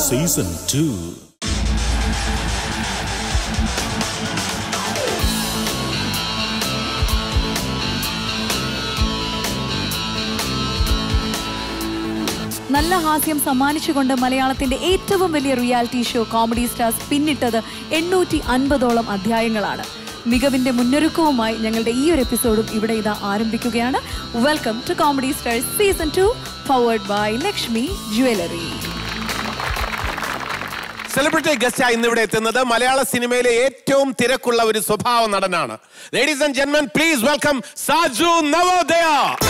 Season two നല്ല ഹാസ്യം സമ്മാനിച്ചുകൊണ്ട് മലയാളത്തിന്റെ ഏറ്റവും വലിയ റിയാലിറ്റി ഷോ കോമഡി സ്റ്റാർസ് പിന്നിട്ടത് എണ്ണൂറ്റി അൻപതോളം അധ്യായങ്ങളാണ് മികവിന്റെ മുന്നൊരുക്കവുമായി ഞങ്ങളുടെ ഈ ഒരു എപ്പിസോഡും ഇവിടെ ഇതാ ആരംഭിക്കുകയാണ് welcome to comedy stars season two powered by Lakshmi jewellery celebrity ഗസ്റ്റായി ഇന്ന് ഇവിടെ എത്തുന്നത് മലയാള സിനിമയിലെ ഏറ്റവും തിരക്കുള്ള ഒരു സ്വഭാവ നടനാണ് ladies and ജെന്മൻ please welcome Saju Navodaya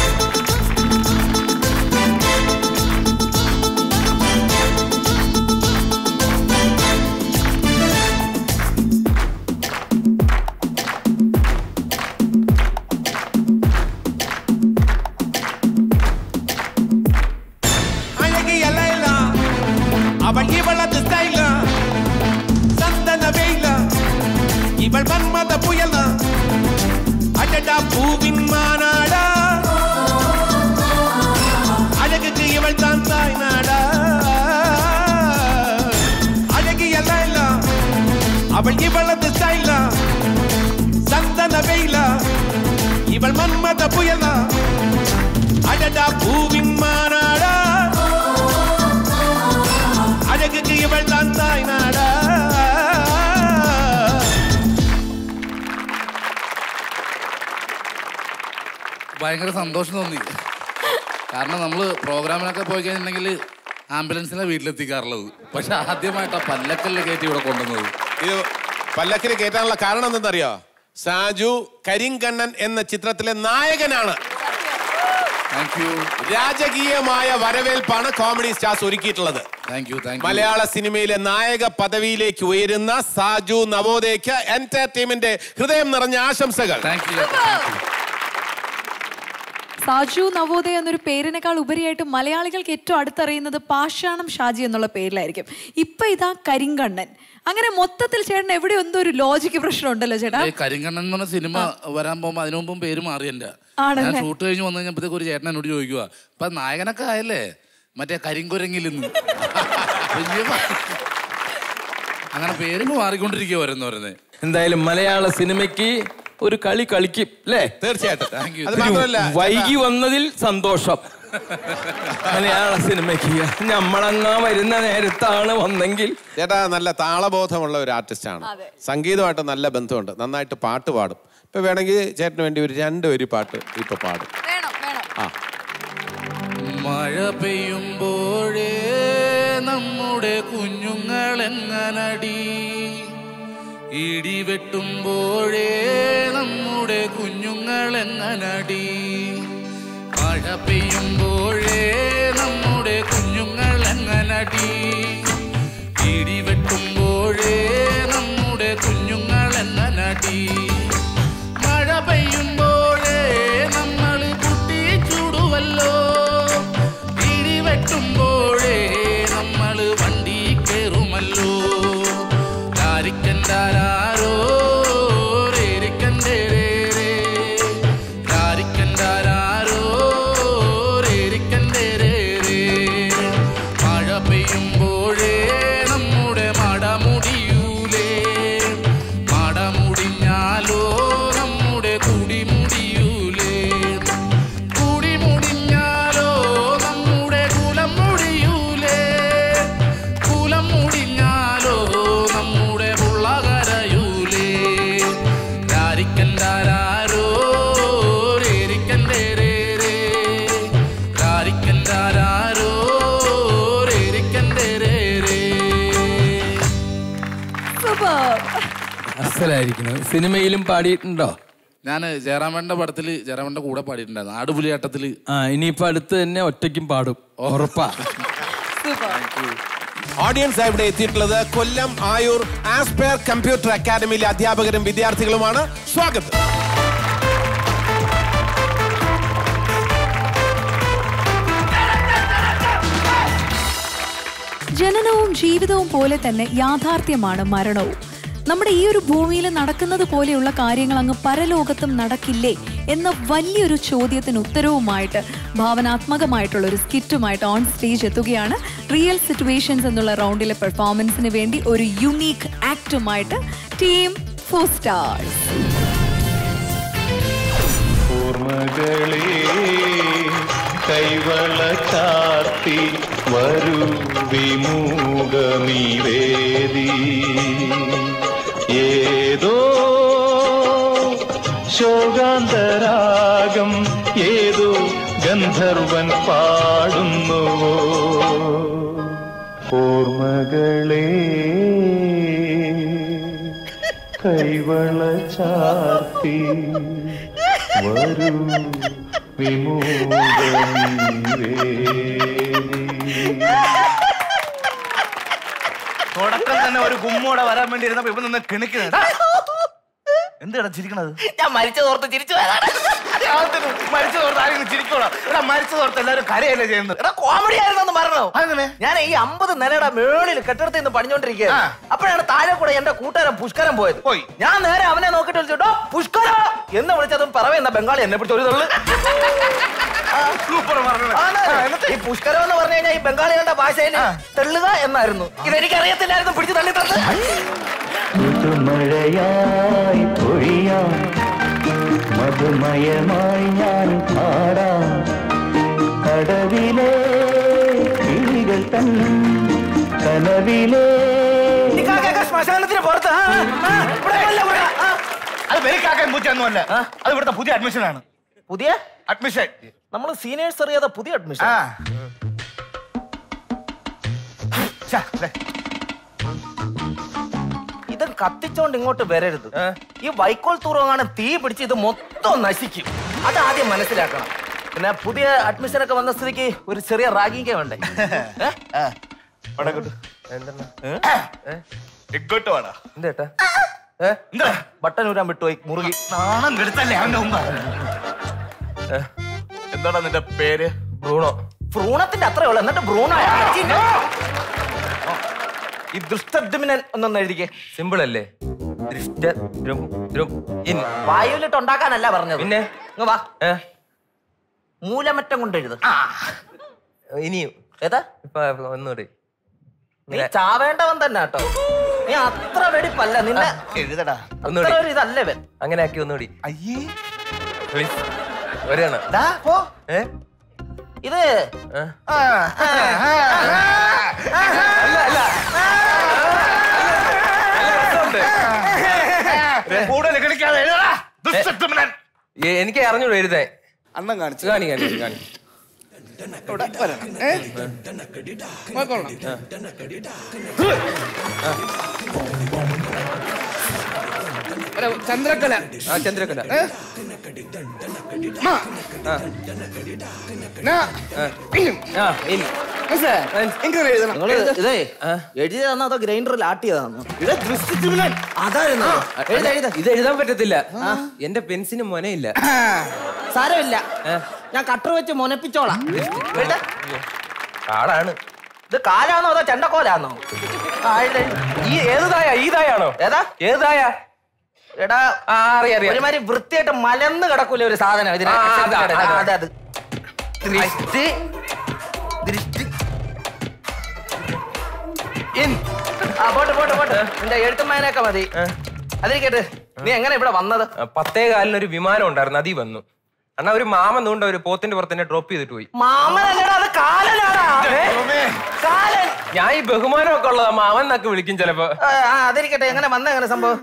അഴകിയ Laila, അവൾ ഇവളത് സ്റ്റൈല ചന്ദന വെയില ഇവൾ മന്മത പുയല അടടാ പൂവിൻ മാനാട അഴകുക്ക് ഇവൾ താൻ തായ്നാട അഴകിയ ലൈല അവൾ ഇവളത് സ്റ്റൈല ചന്ദന വെയില ഇവൾ മന്മത പുയല അടടാ പൂവിൻ മാനാട അഴകുക്ക് ഇവൾ താൻ തായ്നാട ഭയങ്കര സന്തോഷം തോന്നി കാരണം നമ്മൾ പ്രോഗ്രാമിനൊക്കെ പോയി കഴിഞ്ഞിട്ടുണ്ടെങ്കിൽ ആംബുലൻസിനെ വീട്ടിലെത്തിക്കാറുള്ളത് പക്ഷെ ആദ്യമായിട്ടാ പല്ലക്കല്ല് കയറ്റി ഇവിടെ കൊണ്ടുവന്നത് ഇത് പല്ലക്കിന് കയറ്റാനുള്ള കാരണം എന്തെന്നറിയോ സാജു കരിങ്കണ്ണൻ എന്ന ചിത്രത്തിലെ നായകനാണ് താങ്ക് യു രാജകീയമായ വരവേൽപ്പാണ് കോമഡി സ്റ്റാർസ് ഒരുക്കിയിട്ടുള്ളത് താങ്ക് യു താങ്ക് യു മലയാള സിനിമയിലെ നായക പദവിയിലേക്ക് ഉയരുന്ന സാജു നവോദയക്ക് എൻറ്റർ ടീമിന്റെ ഹൃദയം നിറഞ്ഞ ആശംസകൾ താങ്ക് യു സാജു നവോദയ എന്നൊരു പേരിനേക്കാൾ ഉപരിയായിട്ട് മലയാളികൾക്ക് ഏറ്റവും അടുത്തറിയുന്നത് പാഷാണം ഷാജി എന്നുള്ള പേരിലായിരിക്കും ഇപ്പൊ ഇതാ കരിങ്കണ്ണൻ അങ്ങനെ മൊത്തത്തിൽ ചേട്ടൻ എവിടെ എന്തോ ഒരു ലോജിക്ക് പ്രശ്നം ഉണ്ടല്ലോ ചേട്ടാ ഈ കരിങ്കണ്ണൻ എന്ന് പറഞ്ഞ സിനിമ വരാൻ പോകുമ്പോൾ അതിനു മുമ്പും പേര് മാറി എൻ്റെ ആണല്ലേ? ഞാൻ ഷൂട്ട് കഴിഞ്ഞ് വന്നു കഴിഞ്ഞപ്പോഴത്തേക്ക് ഒരു ചേട്ടൻ എന്നോട് ചോദിക്കുക ഇപ്പൊ നായകനൊക്കെ ആയല്ലേ മറ്റേ കരിങ്കുരങ്ങിൽ നിന്ന് വലിയ പ- അങ്ങനെ പേരുകൾ മാറിക്കൊണ്ടിരിക്കുക വരുന്ന പറയുന്നത് എന്തായാലും മലയാള സിനിമയ്ക്ക് ഒരു കളി കളിക്കും അല്ലേ തീർച്ചയായിട്ടും Thank you. അത് മാത്രമല്ല വൈകി വന്നതിൽ സന്തോഷം മലയാള സിനിമയ്ക്ക് നമ്മളങ്ങാ വരുന്ന നേരത്താണ് വന്നെങ്കിൽ ചേട്ടാ നല്ല താളബോധമുള്ള ഒരു ആർട്ടിസ്റ്റ് ആണ് സംഗീതമായിട്ട് നല്ല ബന്ധമുണ്ട് നന്നായിട്ട് പാട്ട് പാടും ഇപ്പൊ വേണമെങ്കിൽ ചേട്ടന് വേണ്ടി ഒരു രണ്ട് വരി പാട്ട് ഇപ്പൊ പാടും വേണം വേണം ആ മഴ പെയ്യുമ്പോഴേ നമ്മുടെ കുഞ്ഞുങ്ങളെങ്ങനടി ഇടി വെട്ടുമ്പോഴേ നമ്മുടെ കുഞ്ഞുങ്ങളെങ്ങനടി മഴ പെയ്യുമ്പോഴേ നമ്മുടെ കുഞ്ഞുങ്ങളെങ്ങനടി ഇടി വെട്ടുമ്പോഴേ നമ്മുടെ കുഞ്ഞുങ്ങളെങ്ങനടി മഴ പെയ്യുമ്പോഴേ നമ്മൾ കുട്ടി ചൂടുവല്ലോ ഇടി വെട്ടുമ്പോഴേ നമ്മൾ വണ്ടി കയറുമല്ലോ കാരിക്കണ്ടാരോ രേരിക്കണ്ടേരേ കാരിക്കണ്ടാരോ രേരിക്കണ്ടേരേ മഴ പെയ്യുമ്പോഴേ നമ്മുടെ മട മുടിയൂലേ മട മുടിഞ്ഞാലോ നമ്മുടെ കുടി മുടിയൂലേ കുടി മുടിഞ്ഞാലോ നമ്മുടെ കുലം മുടിയൂലേ കുലം മുടിഞ്ഞാലോ നമ്മുടെ പുള്ളകരയൂലേ രാരിക്കണ്ടാരോ രേരിക്കണ്ടേരേ രാരിക്കണ്ടാരോ രേരിക്കണ്ടേരേ സൂപ്പർ അസലായിരിക്കുന്നത് സിനിമയിലും പാടിയിട്ടുണ്ടോ ഞാൻ ജയറാമന്റെ പടത്തിൽ ജയറാമന്റെ കൂടെ പാടിയിട്ടുണ്ടായിരുന്നു ആടുപുലിയാട്ടത്തിൽ ആ ഇനിയിപ്പോ അടുത്ത് തന്നെ ഒറ്റയ്ക്കും പാടും ഉറപ്പാ ഓഡിയൻസ് ഇവിടെ എത്തിയിട്ടുള്ളത് കൊല്ലം ആയൂർ ആസ്പെയർ കമ്പ്യൂട്ടർ അക്കാദമിയിലെ അധ്യാപകരും വിദ്യാർത്ഥികളുമാണ് സ്വാഗതം ജനനവും ജീവിതവും പോലെ തന്നെ യാഥാർത്ഥ്യമാണ് മരണവും നമ്മുടെ ഈ ഒരു ഭൂമിയിൽ നടക്കുന്നത് പോലെയുള്ള കാര്യങ്ങൾ അങ്ങ് പരലോകത്തും നടക്കില്ലേ എന്ന വലിയൊരു ചോദ്യത്തിന് ഉത്തരവുമായിട്ട് ഭാവനാത്മകമായിട്ടുള്ള ഒരു സ്കിറ്റുമായിട്ട് ഓൺ സ്റ്റേജ് എത്തുകയാണ് റിയൽ സിറ്റുവേഷൻസ് എന്നുള്ള റൗണ്ടിലെ പെർഫോമൻസിന് വേണ്ടി ഒരു യുണീക്ക് ആക്ടുമായിട്ട് ടീം ഫോർ സ്റ്റാർസ് ഓർമ്മകളെ കൈവള ചാർത്തി വരൂ വിമൂകമീ വേദി ഏതോ ശോകാന്തരാഗം ഏതോ ഗന്ധർവൻ പാടുന്നുവോ ഓർമ്മകളെ കൈവള ചാർത്തി വരൂ വിമൂകമീ തുടക്കം തന്നെ ഒരു ഗുമ്മോടെ വരാൻ വേണ്ടി ഇരുന്നപ്പോ ഇപ്പൊ നിന്ന് കിണിക്കുന്നത് എന്താണ് ചിരിക്കണത് ഞാൻ മരിച്ചതോർത്ത് ചിരിച്ചു വരാണ് മരിച്ചു തോർത്ത് ആരെങ്കിലും ചിരിക്കോളാം എടാ മരിച്ചു തോർത്ത് എല്ലാവരും കരയല്ലേ ചെയ്യുന്നത് എടാ കോമഡി ആയിരുന്നു മരണോ അങ്ങനെ ഞാൻ ഈ അമ്പത് നിലയുടെ മേളിൽ കെട്ടിടത്തിൽ നിന്ന് പണിഞ്ഞോണ്ടിരിക്കുക ആ. അപ്പോഴാണ് താഴെ കൂടെ എന്റെ കൂട്ടുകാരൻ പുഷ്കരൻ പോയത് പോയി. ഞാൻ നേരെ അവനെ നോക്കിട്ട് വിളിച്ചോട്ടോ പുഷ്കര എന്ന് വിളിച്ചതും പറവ എന്ന ബംഗാളി എന്നെ പിടിച്ച് ഒരു തള്ളു സൂപ്പർ പറഞ്ഞത് ആണ്. ഈ പുഷ്കരം എന്ന് പറഞ്ഞു കഴിഞ്ഞാൽ ഈ ബംഗാളികളുടെ ഭാഷയിൽ തെള്ളുക എന്നായിരുന്നു ഇതെനിക്ക് അറിയത്തില്ലായിരുന്നു പിടിച്ച് തള്ളി തന്ന് പുതുമഴയായി പൊഴിയാം മധുമയമായി ഞാൻ പാടാം കടവിലെ കിളികൾ തൻ കനവിലെ നിക്കാക്കൊക്കെ ശ്മശാനത്തിന് പുറത്ത് ആ, ആ, ഇവിടെ വല്ല ഇവിടെ, ആ. അത് വെരിക്കാക്കാൻ പൂച്ചയൊന്നും അല്ല അത് ഇവിടുത്തെ പുതിയ അഡ്മിഷൻ ആണ് പുതിയ അഡ്മിഷൻ നമ്മൾ സീനിയേഴ്സ് അറിയാതെ പുതിയ അഡ്മിഷൻ ആ ഛ, ദേ, ഇത് കത്തിച്ചോണ്ട് ഇങ്ങോട്ട് വരരുത് ഈ വൈക്കോൽ തൂറങ്ങാണ് തീ പിടിച്ച് ഇത് മൊത്തം നശിക്കും അത് ആദ്യം മനസ്സിലാക്കണം പിന്നെ പുതിയ അഡ്മിഷൻ ഒക്കെ വന്ന സ്ഥിതിക്ക് ഒരു ചെറിയ റാഗിങ് വേണ്ടേ ഏ? ഇങ്ങോട്ട് വേടാ എന്തേട്ടാ ഏ? എന്താ ബട്ടൺ ഊരാൻ വിട്ടുപോയി മുറുകി നാണം കെടുത്തല്ലേ അവന്റെ മുമ്പ് എന്താടാ നിന്റെ പേര് ബ്രൂണോ ഭ്രൂണത്തിന്റെ അത്രേ ഉള്ളു എന്നിട്ട് ബ്രൂണോ ഈ ദുഷ്ടദ്മിനൻ ഒന്നൊന്ന് എഴുതിക്കേ സിമ്പിൾ അല്ലേ ദൃഷ്ട ദ്രും ദ്രും ഇൻ വായുവിലിട്ട് ഉണ്ടാക്കാനല്ല പറഞ്ഞത് പിന്നെ? ഇങ്ങ് വാ ഏ? മൂലമറ്റം കൊണ്ട് എഴുത് ഇനിയും ഏതാ ഇപ്പൊ ഒന്നുകൂടി നീ ചാവേണ്ടവൻ തന്നെ കേട്ടോ നീ അത്ര വെടിപ്പല്ല നിന്റെ എഴുതടാ അത്ര ഒന്നുകൂടി ഒരു ഇതല്ല ഇവൻ അങ്ങനെ ആക്കി ഒന്നുകൂടി അയ്യേ പ്ലീസ് ഒരെണ്ണം ദാ പോ ഏ ഇത് ആ. ആ, ആ, ആ, ആ. കൂടുതൽ കളിക്കാതെ എഴുതടാ ദുഷ്ടത്വമനൻ. ഏ, എനിക്ക് അറിഞ്ഞൂടെ എഴുതാൻ അണ്ണം കാണിച്ചു കാണി കാണി കാണി ഇവിടെ വരണം. ഏ? നോക്കണം. ഒരു ചന്ദ്രക്കല ആ ചന്ദ്രകല മ. ആ. ന. ഇനും. ആ ഇൻ മനസ്സിലായോ? ഇങ്ങനെ എഴുതണം. നിങ്ങള് ഇതേ ആ. എഴുതിയതാണോ അതോ ഗ്രൈൻഡറിൽ ആട്ടിയതാണോ ഇത് ദൃഷ്ടിച്ചുമില്ലൻ അതായിരുന്നു എഴുത എഴുത ഇത് എഴുതാൻ പറ്റത്തില്ല എന്റെ പെൻസിന് മൊനയില്ല ആ. സാരമില്ല ഏ? ഞാൻ കട്ടർ വെച്ച് മുനപ്പിച്ചോളാം എഴുത. കാടാണ് ഇത് കാലാണോ അതോ ചെണ്ടക്കോലാണോ ആ, എഴുത, എഴുത. ഈ ഏതായ ഈതായാണോ ഏതാ ഏതായ എടാ ആ അറിയാം അറിയാം ഒരുമാതിരി വൃത്തിയായിട്ട് മലന്ന് കിടക്കൂല ഒരു സാധനം ഇതിന് ആ, ആ, അതാ, ആ, അതാ. അതെ അത് ദൃഷ്ടി ദൃഷ്ടി ഇൻ ആ പോട്ട് പോട്ട് പോട്ട് നിന്റെ എഴുത്തുമായനൊക്കെ മതി അതിരിക്കട്ടെ നീ എങ്ങനെ ഇവിടെ വന്നത് ആ, പത്തേ കാലിന് ഒരു വിമാനം ഉണ്ടായിരുന്നു അതി വന്നു അണ്ണാ ഒരു മാമൻ നൂണ്ട ഒരു പോത്തിന്റെ പുറത്ത് എന്നെ ഡ്രോപ്പ് ചെയ്തിട്ട് പോയി മാമനല്ലടാ അത് കാലനാടാ കാലൻ ഞാൻ ഈ ബഹുമാനമൊക്കെ ഉള്ളതാ മാമൻ എന്നൊക്കെ വിളിക്കും ചിലപ്പോ ആ, ആ, അതിരിക്കട്ടെ എങ്ങനെ വന്ന എങ്ങനെ സംഭവം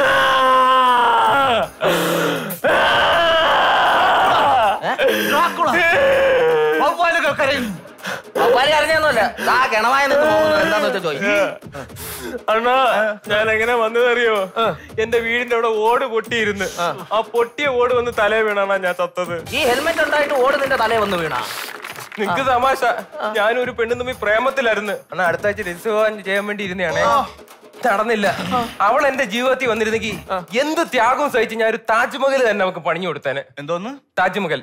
വവ്വാലുകൾ കരയുന്നു. വരി അറിഞ്ഞൊന്നുമില്ല ആ കിണമായ എന്താന്ന് വെച്ചാ ചോദിക്കും അണ്ണാ ഞാൻ എങ്ങനെ വന്നതറിയോ എന്റെ വീടിന്റെ അവിടെ ഓട് പൊട്ടിയിരുന്നു ആ പൊട്ടിയ ഓട് വന്ന് തലേ വീണാണാ ഞാൻ ചത്തത് ഈ ഹെൽമെറ്റ് ഉണ്ടായിട്ട് ഓട് നിന്റെ തലേ വന്ന് വീണാ നിങ്ങക്ക് തമാശ ഞാനും ഒരു പെണ്ണും തമ്മിൽ പ്രേമത്തിലായിരുന്നു അണ്ണാ അടുത്ത ആഴ്ച രജിസ്റ്റർ പോകാൻ ചെയ്യാൻ വേണ്ടി ഇരുന്നയാണേ നടന്നില്ല അവൾ എന്റെ ജീവിതത്തിൽ വന്നിരുന്നെങ്കിൽ എന്ത് ത്യാഗവും സഹിച്ച് ഞാൻ ഒരു താജ്മഹൽ തന്നെ നമുക്ക് പണിഞ്ഞു കൊടുത്തേനെ എന്തോന്ന് താജ്മഹൽ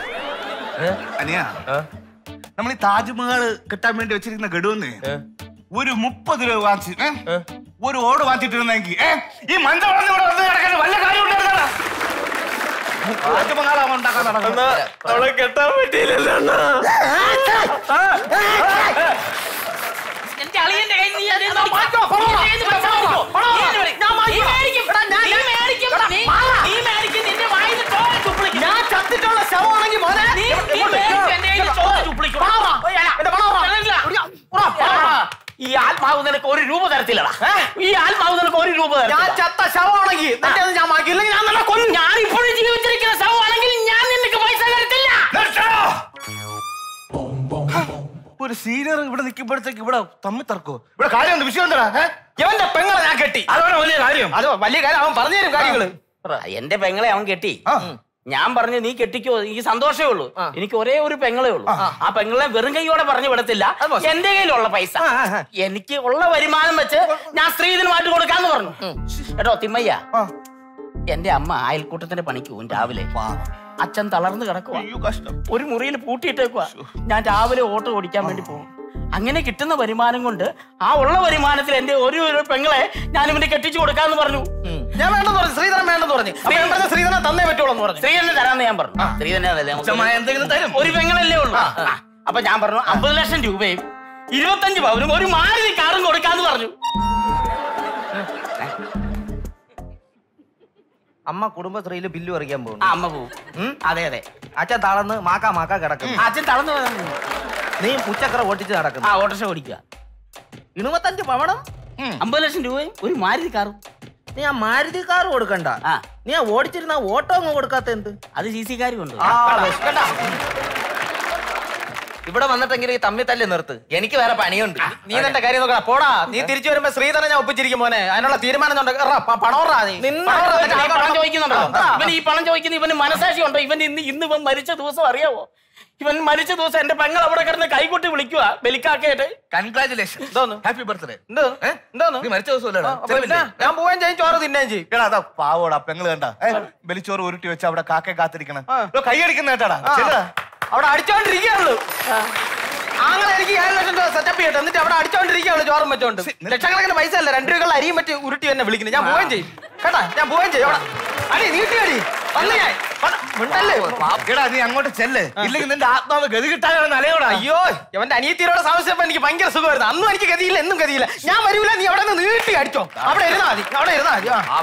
അനിയ ആ? നമ്മൾ ഈ താജ്മഹൽ കിട്ടാൻ വേണ്ടി വെച്ചിരിക്കുന്ന ഗഡുവെന്ന് ഒരു മുപ്പത് രൂപ വാങ്ങിച്ച് ഏ? ഒരു ഓട് വാങ്ങിച്ചിട്ടിരുന്നെങ്കിൽ ഏ ഈ മഞ്ച വളർന്ന് ഇവിടെ വന്ന് കിടക്കാൻ വല്ല കാര്യം ഉണ്ടായിരുന്നോ താജ്മഹൽ ഉണ്ടാക്കാൻ നടക്കുന്നു അവളെ കെട്ടാൻ പറ്റിയില്ലല്ലോ അണ്ണാ. എന്റെ അളിയന്റെ കയ്യിൽ നീ അത് എന്താ മാറ്റോ? നീ കയ്യിൽ പൈസ മാറ്റോ? നീ ഇത് മേടി- നീ മേടിക്കും. നീ മേടിക്കും. നീ- നീ മേടിക്കും. നിന്റെ വായിൽ ചോര ചുപ്പിളിക്കും. ഞാൻ ചത്തിട്ടുള്ള ശവമാണെങ്കിൽ മോനെ നീ- നീ മേടിക്കും. എന്റെ കയ്യിൽ ചോര ചുപ്പിളിക്കും. ഈ ആത്മാവ് നിനക്ക് ഒരു രൂപ തരത്തില്ലടാ ഈ ആത്മാവ് നിനക്ക് ഒരു രൂപ ഞാൻ തരത്തില്ല ചത്ത ശവമാണെങ്കിൽ നിന്റെ അത് ഞാൻ മാക്കിയില്ലെങ്കിൽ ഞാൻ നിന്നെ കൊല്ലും ഞാൻ ഇപ്പോഴും ജീവിച്ചിരിക്കുന്ന ശവമാണെങ്കിൽ ഞാൻ നിനക്ക് പൈസ തരത്തില്ല ഒരു സീനിയർ ഇവിടെ നിൽക്കുമ്പോഴത്തേക്ക് ഇവിടെ തമ്മി തർക്കോ ഇവിടെ കാര്യം എന്ത് വിഷയം എന്താ ഇവന്റെ പെങ്ങളെ ഞാൻ കെട്ടി അതാണ് വലിയ കാര്യം അത് വലിയ കാര്യം അവൻ പറഞ്ഞു തരും കാര്യങ്ങള് എന്റെ പെങ്ങളെ അവൻ കെട്ടി ആ. ഞാൻ പറഞ്ഞു നീ കെട്ടിക്കോ എനിക്ക് സന്തോഷമേ ഉള്ളൂ എനിക്ക് ഒരേ ഒരു പെങ്ങളേ ഉള്ളൂ ആ പെങ്ങളെ വെറും കൈയോടെ പറഞ്ഞു വിടത്തില്ല അത് മോശം. എന്റെ കയ്യിലുള്ള പൈസ ആ, ആ, ആ. എനിക്ക് ഉള്ള വരുമാനം വെച്ച് ഞാൻ സ്ത്രീധനമായിട്ട് കൊടുക്കാന്ന് പറഞ്ഞു കേട്ടോ തിമ്മയ്യ ആ. എന്റെ അമ്മ അയൽക്കൂട്ടത്തിന്റെ പണിക്ക് പോകും രാവിലെ അച്ഛൻ തളർന്നു കിടക്കുക അയ്യോ കഷ്ടം ഒരു മുറിയിൽ പൂട്ടിയിട്ടേക്കുക ഞാൻ രാവിലെ ഓട്ടോ ഓടിക്കാൻ വേണ്ടി പോകും അങ്ങനെ കിട്ടുന്ന വരുമാനം കൊണ്ട് ആ ഉള്ള വരുമാനത്തിൽ എന്റെ ഒരു ഒരു പെങ്ങളെ ഞാൻ ഇവന്റെ കെട്ടിച്ചു കൊടുക്കാന്ന് പറഞ്ഞു ഞാൻ വേണ്ടെന്ന് പറഞ്ഞു ശ്രീധരൻ വേണ്ടെന്ന് പറഞ്ഞു അപ്പൊ ഞാൻ പറഞ്ഞ ശ്രീധരൻ തന്നേ പറ്റുള്ളൂ എന്ന് പറഞ്ഞു സ്ത്രീ തന്നെ തരാന്ന് ഞാൻ പറഞ്ഞു സ്ത്രീ തന്നെ അതല്ലേ നമുക്ക് തുച്ഛമായ എന്തെങ്കിലും തരും ഒരു പെങ്ങളല്ലേ ഉള്ളൂ ആ. അപ്പൊ ഞാൻ പറഞ്ഞു അമ്പത് ലക്ഷം രൂപയും ഇരുപത്തഞ്ച് പവനും ഒരു മാരുതി കാറും കൊടുക്കാന്ന് പറഞ്ഞു അമ്മ കുടുംബശ്രീയിൽ ബില്ല് പറിക്കാൻ ആ പോകുന്നു അമ്മ പോവും ഉം, അതെ അതെ അച്ഛൻ തളർന്ന് മാക്കാ മാക്കാ കിടക്കുന്നു ആ, അച്ഛൻ തളർന്നു പോയതാണ്. നീ മുച്ചക്ര ഓട്ടിച്ച് ആ നടക്കുന്നു ഓട്ടോറിക്ഷ ഓടിക്കുക ഇരുപത്തഞ്ച് പവണം അമ്പത് ലക്ഷം രൂപയും ഒരു മാരുതി കാറും നീ ആ മാരുതി കാർ കൊടുക്കണ്ട ആ നീ ആ ഓടിച്ചിരുന്ന ആ ഓട്ടോ അങ്ങ് കൊടുക്കാത്ത എന്ത് അത് സി സി കാര്യം ഉണ്ട് ആ വിശക്കണ്ട. ഇവിടെ വന്നിട്ടെങ്കിൽ ഈ തമ്മി തല്ലി നിർത്ത് എനിക്ക് വേറെ പണിയുണ്ട് നീ നിന്റെ കാര്യം നോക്കണം പോടാ നീ തിരിച്ചു വരുമ്പോ ശ്രീധരൻ ഞാൻ ഒപ്പിച്ചിരിക്കും മോനെ അതിനുള്ള തീരുമാനം ഉണ്ട്. എറാ, പ- പണം എറാ നീ. പണം എറാ, ഇവൻ ഈ പണം പണം. ചോദിക്കുന്നുണ്ടോ ആ. ഇവൻ ഈ പണം ചോദിക്കുന്ന ഇവന് മനസാക്ഷി ഉണ്ടോ ഇവൻ ഇന്ന് ഇന്ന് ഇവൻ മരിച്ച ദിവസം അറിയാവോ ഇവൻ മരിച്ച ദിവസം എന്റെ പെങ്ങൾ അവിടെ കിടന്ന് കൈകൊട്ടി വിളിക്കുക ബലിക്കാക്കയായിട്ട് കൺഗ്രാചുലേഷൻ എന്തോന്ന്? ഹാപ്പി ബർത്ത്ഡേ എന്തോ? എന്തോന്ന്? നീ മരിച്ച ദിവസമല്ലേടാ ആ, അപ്പൊ പിന്നെ ഞാൻ പോവുകയും ചെയ്യും ചോറ് തിന്നുകയും ചെയ്യും എടാ അതാ പാവോടാ പെങ്ങള് കണ്ട ബലിച്ചോറ് ഉരുട്ടി വെച്ച് അവിടെ കാക്കെ കാത്തിരിക്കണം ആ. കൈ അടിക്കുന്ന കേട്ടാടാ ആ. ചെല്ലടാ. അവിടെ അടിച്ചോണ്ടിരിക്കുകയുള്ളൂ ആങ്ങളെ എനിക്ക് ഏഴ് ലക്ഷം രൂപ സെറ്റപ്പ് ചെയ്യട്ടെ എന്നിട്ട് അവിടെ അടിച്ചോണ്ടിരിക്കുകയാണ് ചോറും വെച്ചോണ്ട് ലക്ഷക്കണക്കിന് പൈസ അല്ല രണ്ടു രൂപകൾ അരിയും പറ്റി ഉരുട്ടി എന്നെ വിളിക്കുന്നത് ഞാൻ പോവുകയും ചെയ്യും കേട്ടാ ഞാൻ പോവുകയും ചെയ്യും അവിടെ അടി നീട്ടി അടി വന്ന് ഞാൻ വന്ന് മിണ്ടല്ലേ എടാ നീ അങ്ങോട്ട് ചെല്ല് ഇല്ലെങ്കിൽ നിന്റെ ആത്മാവ് ഗതി കിട്ടാനാണ് അലയോടാ അയ്യോ ഇവന്റെ അനിയത്തിയോടെ സംശയപ്പോ എനിക്ക് ഭയങ്കര സുഖമായിരുന്നു അന്നും എനിക്ക് ഗതിയില്ല എന്നും ഗതിയില്ല ഞാൻ വരൂല നീ അവിടെ നിന്ന് നീട്ടി അടിച്ചോ അവിടെ ഇരുന്നാ മതി അവിടെ ഇരുന്നാ മതി ആ.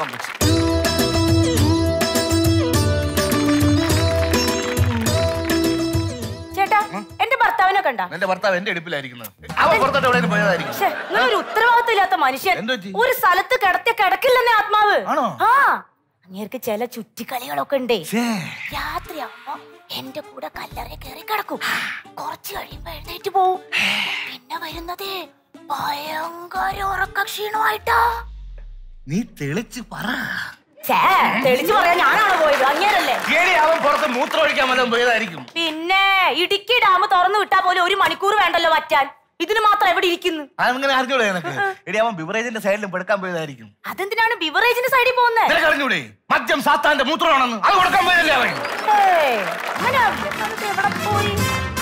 ചേട്ടാ എന്റെ ഭർത്താവിനെ കണ്ട നിന്റെ ഭർത്താവ് എന്റെ ഇടുപ്പിലായിരിക്കുന്നത് അവൻ പുറത്തോട്ട് എവിടെയും പോയതായിരിക്കും ഒരു ഉത്തരവാദിത്വം ഇല്ലാത്ത മനുഷ്യൻ എന്ത് പറ്റി? ഒരു സ്ഥലത്ത് കിടത്തിയ കിടക്കില്ലെന്നേ ആത്മാവ് ആണോ? ആ അങ്ങേർക്ക് ചില ചുറ്റിക്കളികളൊക്കെ ഉണ്ടേ ഛേ. രാത്രിയാവുമ്പോ എന്റെ കൂടെ കല്ലറ കയറി കിടക്കും കുറച്ച് കഴിയുമ്പോ എഴുന്നേറ്റ് പോവും പിന്നെ വരുന്നതേ ഭയങ്കര ഉറക്ക ക്ഷീണമായിട്ടാ നീ തെളിച്ച് പറ ഛേ തെളിച്ചു പറയാൻ ഞാനാണ് പോയത് അങ്ങേരല്ലേ ഏടി അവൻ പുറത്ത് മൂത്രമൊഴിക്കാൻ വല്ലതും പോയതായിരിക്കും പിന്നെ ഇടുക്കി ഡാം തുറന്നു വിട്ടാ പോലും ഒരു മണിക്കൂർ വേണ്ടല്ലോ വറ്റാൻ ഇതിന് മാത്രം എവിടെ ഇരിക്കുന്നു അതങ്ങനെ അറിഞ്ഞൂടെ നിനക്ക് എടി അവൻ ബിവറേജിന്റെ സൈഡിലും പെടുക്കാൻ പോയതായിരിക്കും അതെന്തിനാണ് ബിവറേജിന്റെ സൈഡിൽ പോകുന്നത് നിനക്ക് അറിഞ്ഞൂടെ മദ്യം സാത്താന്റെ മൂത്രമാണെന്ന് അത് കൊടുക്കാൻ പോയതല്ലേ അവൻ അങ്ങനെ അത് എവിടെ പോയി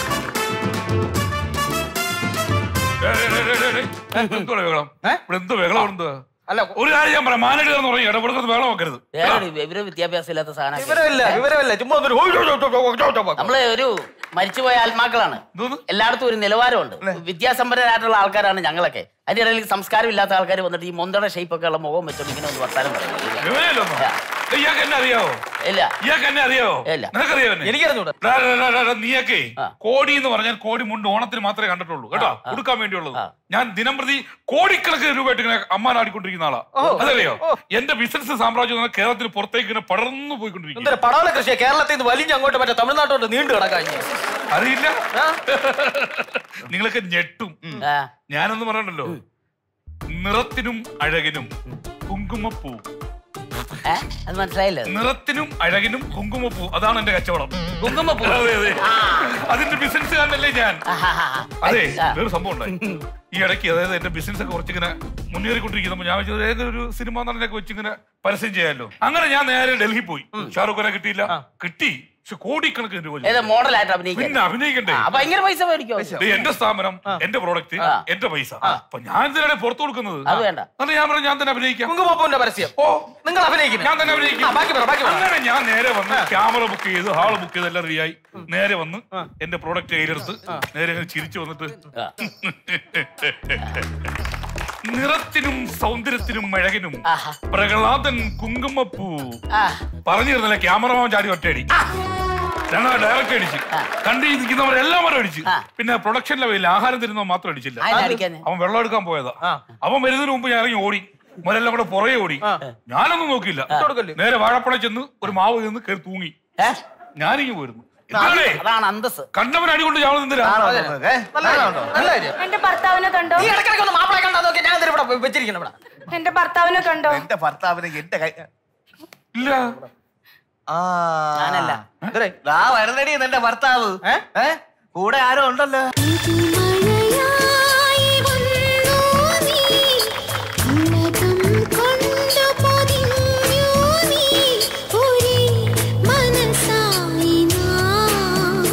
എന്തുവാ ബഹളം ഇവിടെ എന്ത് ബഹളം എന്തുവാ അല്ല ഒരു കാര്യം ഞാൻ പറയാം മാനേജ് എന്ന് പറയും ഇടപെടുന്നത് ബഹളം വെക്കരുത് ഇവര് വിദ്യാഭ്യാസം ഇല്ലാത്ത സാധനം വിവരമില്ല വിവരമില്ല ചുമ്മാ ഒന്നൊരു ഓ, ഓ, ഓ, ഓ, ഓ, ഓ, ഓ, ഓ. നമ്മള് ഒരു മരിച്ചുപോയ ആത്മാക്കളാണ് എന്തോന്ന്? എല്ലായിടത്തും ഒരു നിലവാരമുണ്ട് വിദ്യാസമ്പന്നരായിട്ടുള്ള ആൾക്കാരാണ് ഞങ്ങളൊക്കെ അതിനിടയിൽ സംസ്കാരം ഇല്ലാത്ത ആൾക്കാർ വന്നിട്ട് ഈ മൊന്തയുടെ ഷേപ്പ് ഒക്കെ ഉള്ള മുഖം വെച്ചോണ്ട് ഇങ്ങനെ ഒന്ന് വർത്താനം പറയുന്നത് വിവരമില്ല ഒന്നും. ഇയാൾക്ക് എന്നെ അറിയാവോ ഇല്ല ഇയാൾക്ക് എന്നെ അറിയാവോ ഇല്ല. നിനക്കറിയാവോ എന്നെ? എനിക്കറിഞ്ഞൂടാ ഡാ, ഡാ, ഡാ, ഡാ, ഡാ, നീയൊക്കെ ആ. കോടി എന്ന് പറഞ്ഞാൽ കോടി മുണ്ട് ഓണത്തിന് മാത്രമേ കണ്ടിട്ടുള്ളൂ കേട്ടോ കൊടുക്കാൻ വേണ്ടിയുള്ളത് ആ. ഞാൻ ദിനം പ്രതി കോടിക്കണക്കിന് രൂപയായിട്ട് ഇങ്ങനെ അമ്മാനാടിക്കൊണ്ടിരിക്കുന്ന ആളാ അതറിയോ എന്റെ ബിസിനസ് സാമ്രാജ്യം എന്ന് പറഞ്ഞാൽ കേരളത്തിന് പുറത്തേക്ക് ഇങ്ങനെ പടർന്നു പോയിക്കൊണ്ടിരിക്കും എന്തൊരു പടവല കൃഷിയാ കേരളത്തിൽ നിന്ന് വലിഞ്ഞ് അങ്ങോട്ട് മറ്റേ തമിഴ്നാട്ടോട്ട് നീണ്ടു കിടക്കാൻ അറിയില്ല നിങ്ങളൊക്കെ ഞെട്ടും ആ, ഞാനൊന്ന് പറയണ്ടല്ലോ നിറത്തിനും അഴകിനും കുങ്കുമപ്പൂ ഏ? അത് മനസ്സിലായില്ലേ നിറത്തിനും അഴകിനും കുങ്കുമപ്പൂ അതാണ് എന്റെ കച്ചവടം കുങ്കുമപ്പൂ അതെ അതെ ആ. അതിന്റെ ബിസിനസ്സുകാരനല്ലേ ഞാൻ ആഹാഹാ. അതെ ആ. വേറെ സംഭവം ഉണ്ടായി ഈ ഇടയ്ക്ക് അതായത് എന്റെ ബിസിനസ് ഒക്കെ കുറച്ചിങ്ങനെ മുന്നേറിക്കൊണ്ടിരിക്കുമ്പോ ഞാൻ വെച്ചത് ഏതൊരു സിനിമ നടനൊക്കെ വെച്ച് ഇങ്ങനെ പരസ്യം ചെയ്യാമല്ലോ അങ്ങനെ ഞാൻ നേരെ ഡൽഹി പോയി ഷാറുഖ് ഖാനെ കിട്ടിയില്ല കിട്ടി പക്ഷെ കോടിക്കണക്കിന് രൂപ ഏത് ചോദിക്കും. മോഡലായിട്ട് അഭിനയിക്കാൻ പിന്നെ അഭിനയിക്കണ്ടേ ആ, ഭയങ്കര പൈസ മേടിക്കോ ഇത് എന്റെ സ്ഥാപനം എന്റെ പ്രോഡക്റ്റ് എന്റെ പൈസ അപ്പൊ ഞാൻ എന്തിനാണ് പുറത്തു കൊടുക്കുന്നത് അത് വേണ്ട. അത് ഞാൻ പറഞ്ഞു ഞാൻ തന്നെ അഭിനയിക്കാം കുങ്കുമപ്പൂവിന്റെ പരസ്യം ഓ നിങ്ങൾ അഭിനയിക്കുന്നു ഞാൻ തന്നെ അഭിനയിക്കും ആ, ബാക്കി പറ, ബാക്കി പറ. അങ്ങനെ ഞാൻ നേരെ വന്ന് ക്യാമറ ബുക്ക് ചെയ്ത് ഹാള് ബുക്ക് ചെയ്ത് എല്ലാം റെഡിയായി നേരെ വന്ന് എന്റെ പ്രോഡക്റ്റ് കയ്യിലെടുത്ത് നേരെ അങ്ങനെ ചിരിച്ചു വന്നിട്ട് നിറത്തിനും സൗന്ദര്യത്തിനും അഴകിനും പ്രഹ്ലാദൻ കുങ്കുമപ്പൂ പറഞ്ഞിരുന്നില്ല ക്യാമറമാൻ ചാടി ഒറ്റയടി ഞങ്ങൾ ഡയറക്റ്റ് അടിച്ച് കണ്ടി നിൽക്കുന്നവരെല്ലാം വരെ അടിച്ച് പിന്നെ പ്രൊഡക്ഷൻ ലെവലിൽ ആഹാരം തരുന്നവർ മാത്രം അടിച്ചില്ല അതിന് അടിക്കാഞ്ഞേ? അവൻ വെള്ളം എടുക്കാൻ പോയതാ അവൻ വരുന്നതിന് മുമ്പ് ഞാൻ ഇറങ്ങി ഓടി മുരെല്ലാം കൂടെ പുറകെ ഓടി ഞാനൊന്നും നോക്കിയില്ല നേരെ വാഴപ്പണ ചെന്ന് ഒരു മാവ് ചെന്ന് കയറി തൂങ്ങി ഞാനിങ്ങി പോയിരുന്നു ഇതാണേ അതാണ് അന്തസ് കണ്ടവൻ അടികൊണ്ട് ഞാൻ നിന്നില്ല എന്റെ ഭർത്താവിനെ കണ്ടോ ഈ ഇടയ്ക്കിടയ്ക്ക് ഒന്ന് മാപ്പിളെ കണ്ടാ നോക്കി ഞാൻ ഇതിൽ ഇവിടെ വെച്ചിരിക്കണം ഇവിടെ എന്റെ ഭർത്താവിനെ കണ്ടോ എന്റെ ഭർത്താവിനെ എന്റെ കൈ ഇല്ല ആ ഞാനല്ല. ഇതേ, ദാ വരുന്നടി എന്റെ ഭർത്താവ് ഏ കൂടെ ആരോ ഉണ്ടല്ലോ മഴയായി വന്നു നീ ഉലകം കൊണ്ടു പൊതിഞ്ഞു നീ ഒരേ മനസ്സായി നാം.